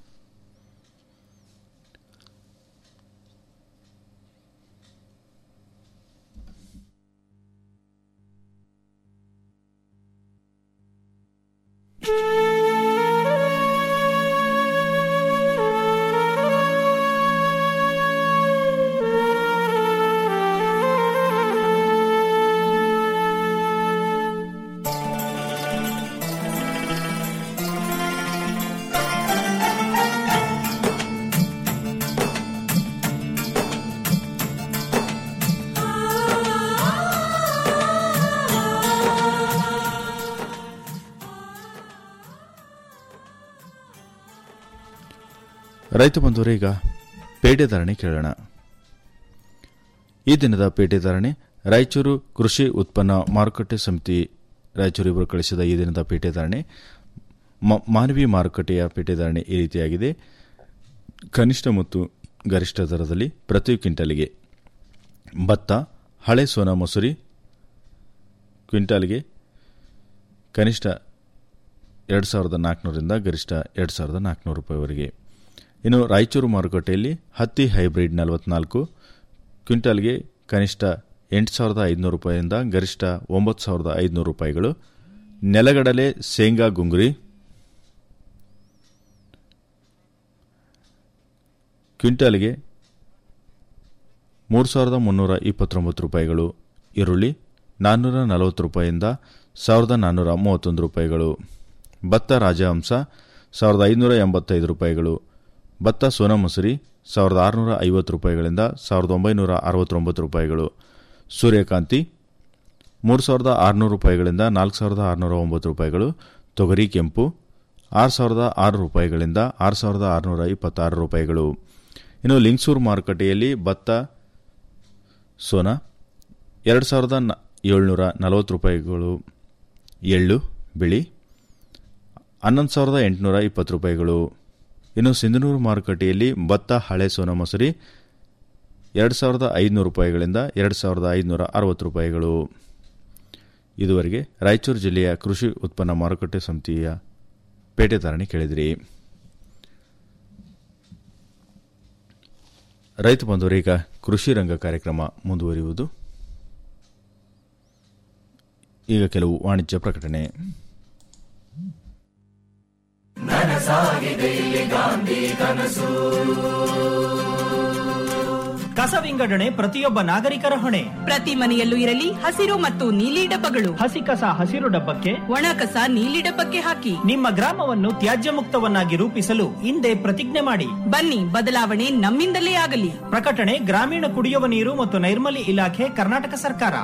ರೈತ ಬಂಧುವರೇ ಈಗ ಪೇಟೆ ಧಾರಣೆ ಕೇಳೋಣ ಈ ದಿನದ ಪೇಟೆ ಧಾರಣೆ ರಾಯಚೂರು ಕೃಷಿ ಉತ್ಪನ್ನ ಮಾರುಕಟ್ಟೆ ಸಮಿತಿ ರಾಯಚೂರು ಇವರು ಕಳಿಸಿದ ಈ ದಿನದ ಪೇಟೆ ಧಾರಣೆ ಮಾನವಿ ಮಾರುಕಟ್ಟೆಯ ಪೇಟೆ ಧಾರಣೆ ಈ ರೀತಿಯಾಗಿದೆ ಕನಿಷ್ಠ ಮತ್ತು ಗರಿಷ್ಠ ದರದಲ್ಲಿ ಪ್ರತಿ ಕ್ವಿಂಟಲ್ಗೆ ಭತ್ತ ಹಳೆ ಸೋನಾ ಮಸೂರಿ ಕ್ವಿಂಟಾಲ್ಗೆ ಕನಿಷ್ಠ ಎರಡು ಸಾವಿರದ ನಾಲ್ಕುನೂರರಿಂದ ಗರಿಷ್ಠ ಎರಡು ಸಾವಿರದ ನಾಲ್ಕುನೂರು ರೂಪಾಯಿವರೆಗೆ ಇನ್ನು ರಾಯಚೂರು ಮಾರುಕಟ್ಟೆಯಲ್ಲಿ ಹತ್ತಿ ಹೈಬ್ರಿಡ್ ನಲವತ್ನಾಲ್ಕು ಕ್ವಿಂಟಾಲ್ಗೆ ಕನಿಷ್ಠ ಎಂಟು ಸಾವಿರದ ಐದುನೂರು ರೂಪಾಯಿಯಿಂದ ಗರಿಷ್ಠ ಒಂಬತ್ತು ಸಾವಿರದ ಐದುನೂರು ರೂಪಾಯಿಗಳು ನೆಲಗಡಲೆ ಶೇಂಗಾ ಗುಂಗುರಿ ಕ್ವಿಂಟಾಲ್ಗೆ ಮೂರು ಸಾವಿರದ ಮುನ್ನೂರ ಇಪ್ಪತ್ತೊಂಬತ್ತು ರೂಪಾಯಿಗಳು ಈರುಳ್ಳಿ ನಾನ್ನೂರ ನಲವತ್ತು ರೂಪಾಯಿಯಿಂದ ಸಾವಿರದ ನಾನ್ನೂರ ಮೂವತ್ತೊಂದು ರೂಪಾಯಿಗಳು ಭತ್ತ ರಾಜಹಂಸ ಸಾವಿರದ ಐದುನೂರ ಎಂಬತ್ತೈದು ರೂಪಾಯಿಗಳು ಭತ್ತ ಸೋನಾ ಮಸೂರಿ ಸಾವಿರದ ಆರುನೂರ ಐವತ್ತು ರೂಪಾಯಿಗಳಿಂದ ಸಾವಿರದ ಒಂಬೈನೂರ ಅರವತ್ತೊಂಬತ್ತು ರೂಪಾಯಿಗಳು ಸೂರ್ಯಕಾಂತಿ ಮೂರು ಸಾವಿರದ ಆರುನೂರು ರೂಪಾಯಿಗಳಿಂದ ನಾಲ್ಕು ಸಾವಿರದ ಆರುನೂರ ಒಂಬತ್ತು ರೂಪಾಯಿಗಳು ತೊಗರಿ ಕೆಂಪು ಆರು ಸಾವಿರದ ಆರು ರೂಪಾಯಿಗಳಿಂದ ಆರು ಸಾವಿರದ ಆರುನೂರ ಇಪ್ಪತ್ತಾರು ರೂಪಾಯಿಗಳು ಇನ್ನು ಲಿಂಗ್ಸೂರು ಮಾರುಕಟ್ಟೆಯಲ್ಲಿ ಭತ್ತ ಸೋನಾ ಎರಡು ಸಾವಿರದ ನ- ಏಳ್ನೂರ ನಲವತ್ತು ರೂಪಾಯಿಗಳು ಎಳ್ಳು ಬಿಳಿ ಹನ್ನೊಂದು ಸಾವಿರದ ಎಂಟುನೂರ ಇಪ್ಪತ್ತು ರೂಪಾಯಿಗಳು ಇನ್ನು ಸಿಂಧನೂರು ಮಾರುಕಟ್ಟೆಯಲ್ಲಿ ಭತ್ತ ಹಳೆ ಸೋನಾ ಮಸೂರಿ ಎರಡು ಸಾವಿರದ ಐದುನೂರು ರೂಪಾಯಿಗಳಿಂದ ಎರಡು ಸಾವಿರದ ಐದುನೂರ ಅರವತ್ತು ರೂಪಾಯಿಗಳು ಇದುವರೆಗೆ ರಾಯಚೂರು ಜಿಲ್ಲೆಯ ಕೃಷಿ ಉತ್ಪನ್ನ ಮಾರುಕಟ್ಟೆ ಸಮಿತಿಯ ಪೇಟೆ ಧಾರಣೆ ಕೇಳಿದಿರಿ ರೈತ ಬಂಧುವರು ಈಗ ಕೃಷಿ ರಂಗ ಕಾರ್ಯಕ್ರಮ ಮುಂದುವರಿಯುವುದು ಈಗ ಕೆಲವು ವಾಣಿಜ್ಯ ಪ್ರಕಟಣೆ ನನಸಾಗಿದೆ ಇಲ್ಲಿ ಗಾಂಧಿ ಕನಸು ಕಸ ವಿಂಗಡಣೆ ಪ್ರತಿಯೊಬ್ಬ ನಾಗರಿಕರ ಹೊಣೆ ಪ್ರತಿ ಮನೆಯಲ್ಲೂ ಇರಲಿ ಹಸಿರು ಮತ್ತು ನೀಲಿ ಡಬ್ಬಗಳು ಹಸಿ ಕಸ ಹಸಿರು ಡಬ್ಬಕ್ಕೆ ಒಣ ಕಸ ನೀಲಿ ಡಬ್ಬಕ್ಕೆ ಹಾಕಿ ನಿಮ್ಮ ಗ್ರಾಮವನ್ನು ತ್ಯಾಜ್ಯ ಮುಕ್ತವನ್ನಾಗಿ ರೂಪಿಸಲು ಹಿಂದೆ ಪ್ರತಿಜ್ಞೆ ಮಾಡಿ ಬನ್ನಿ ಬದಲಾವಣೆ ನಮ್ಮಿಂದಲೇ ಆಗಲಿ ಪ್ರಕಟಣೆ ಗ್ರಾಮೀಣ ಕುಡಿಯುವ ನೀರು ಮತ್ತು ನೈರ್ಮಲ್ಯ ಇಲಾಖೆ ಕರ್ನಾಟಕ ಸರ್ಕಾರ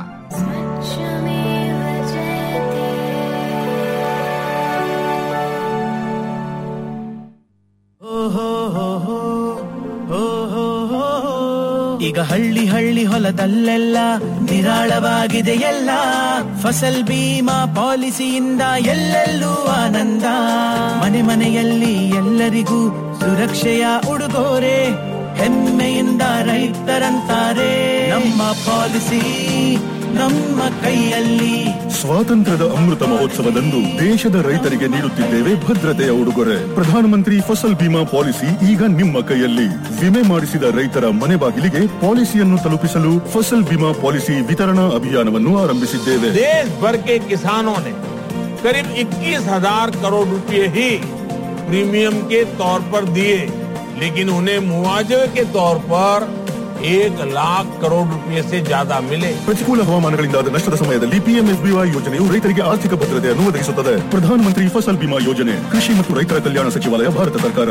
ಈಗ ಹಳ್ಳಿ ಹಳ್ಳಿ ಹೊಲದಲ್ಲೆಲ್ಲ ನಿರಾಳವಾಗಿದೆ ಎಲ್ಲ ಫಸಲ್ ಬೀಮಾ ಪಾಲಿಸಿಯಿಂದ ಎಲ್ಲೆಲ್ಲೂ ಆನಂದ ಮನೆ ಮನೆಯಲ್ಲಿ ಎಲ್ಲರಿಗೂ ಸುರಕ್ಷೆಯ ಉಡುಗೊರೆ ಹೆಮ್ಮೆಯಿಂದ ರೈತರಂತಾರೆ ನಮ್ಮ ಪಾಲಿಸಿ ನಮ್ಮ ಕೈಯಲ್ಲಿ ಸ್ವಾತಂತ್ರ್ಯದ ಅಮೃತ ಮಹೋತ್ಸವದಂದು ದೇಶದ ರೈತರಿಗೆ ನೀಡುತ್ತಿದ್ದೇವೆ ಭದ್ರತೆಯ ಉಡುಗೊರೆ ಪ್ರಧಾನಮಂತ್ರಿ ಫಸಲ್ ಬಿಮಾ ಪಾಲಿಸಿ ಈಗ ನಿಮ್ಮ ಕೈಯಲ್ಲಿ ವಿಮೆ ಮಾಡಿಸಿದ ರೈತರ ಮನೆ ಬಾಗಿಲಿಗೆ ಪಾಲಿಸಿಯನ್ನು ತಲುಪಿಸಲು ಫಸಲ್ ಬಿಮಾ ಪಾಲಿಸಿ ವಿತರಣಾ ಅಭಿಯಾನವನ್ನು ಆರಂಭಿಸಿದ್ದೇವೆ देश भर के किसानों ने करीब 21,000 करोड़ रुपए ही प्रीमियम के तौर पर दिए लेकिन उन्हें मुआवजे के तौर पर एक लाख करोड़ रुपए से ज्यादा मिले ಪ್ರತಿಕೂಲ ಹವಾಮಾನಗಳಿಂದಾದ ನಷ್ಟದ ಸಮಯದಲ್ಲಿ ಪಿಎಂಎಸ್ಬಿವೈ ಯೋಜನೆಯು ರೈತರಿಗೆ ಆರ್ಥಿಕ ಭದ್ರತೆಯನ್ನು ಒದಗಿಸುತ್ತದೆ ಪ್ರಧಾನಮಂತ್ರಿ ಫಸಲ್ ಬಿಮಾ ಯೋಜನೆ ಕೃಷಿ ಮತ್ತು ರೈತರ ಕಲ್ಯಾಣ ಸಚಿವಾಲಯ ಭಾರತ ಸರ್ಕಾರ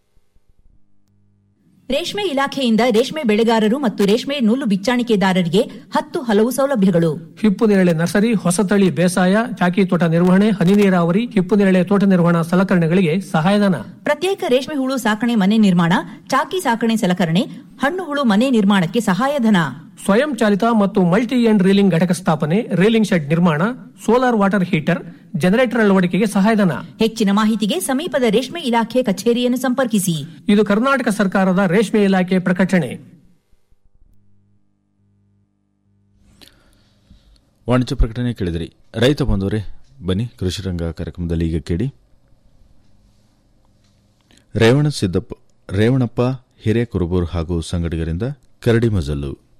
ರೇಷ್ಮೆ ಇಲಾಖೆಯಿಂದ ರೇಷ್ಮೆ ಬೆಳೆಗಾರರು ಮತ್ತು ರೇಷ್ಮೆ ನೂಲು ಬಿಚ್ಚಾಣಿಕೆದಾರರಿಗೆ ಹತ್ತು ಹಲವು ಸೌಲಭ್ಯಗಳು ಹಿಪ್ಪು ನೇರಳೆ ನರ್ಸರಿ ಹೊಸತಳಿ ಬೇಸಾಯ ಚಾಕಿ ತೋಟ ನಿರ್ವಹಣೆ ಹನಿ ನೀರಾವರಿ ಹಿಪ್ಪು ನೇರಳೆ ತೋಟ ನಿರ್ವಹಣಾ ಸಲಕರಣೆಗಳಿಗೆ ಸಹಾಯಧನ ಪ್ರತ್ಯೇಕ ರೇಷ್ಮೆ ಹುಳು ಸಾಕಣೆ ಮನೆ ನಿರ್ಮಾಣ ಚಾಕಿ ಸಾಕಣೆ ಸಲಕರಣೆ ಹಣ್ಣು ಹುಳು ಮನೆ ನಿರ್ಮಾಣಕ್ಕೆ ಸಹಾಯಧನ ಸ್ವಯಂ ಚಾಲಿತ ಮತ್ತು ಮಲ್ಟಿ ಎಂಡ್ ರೀಲಿಂಗ್ ಘಟಕ ಸ್ಥಾಪನೆ ರೀಲಿಂಗ್ ಶೆಡ್ ನಿರ್ಮಾಣ ಸೋಲಾರ್ ವಾಟರ್ ಹೀಟರ್ ಜನರೇಟರ್ ಅಳವಡಿಕೆಗೆ ಸಹಾಯಧನ ಹೆಚ್ಚಿನ ಮಾಹಿತಿಗೆ ಸಮೀಪದ ರೇಷ್ಮೆ ಇಲಾಖೆ ಕಚೇರಿಯನ್ನು ಸಂಪರ್ಕಿಸಿ ಇದು ಕರ್ನಾಟಕ ಸರ್ಕಾರದ ರೇಷ್ಮೆ ಇಲಾಖೆ ಪ್ರಕಟಣೆ ವಾಣಿಜ್ಯ ಪ್ರಕಟಣೆ ಕೇಳಿದಿರಿ ರೈತ ಬಂದವರೇ ಬನ್ನಿ ಕೃಷಿ ರಂಗ ಕಾರ್ಯಕ್ರಮದಲ್ಲಿ ಈಗ ಕೇಳಿ ರೇವಣ ಸಿದ್ದಪ್ಪ ರೇವಣಪ್ಪ ಹಿರೇಕುರುಬೂರ್ ಹಾಗೂ ಸಂಗಡಿಗರಿಂದ ಕರಡಿ ಮಜಲ್ಲು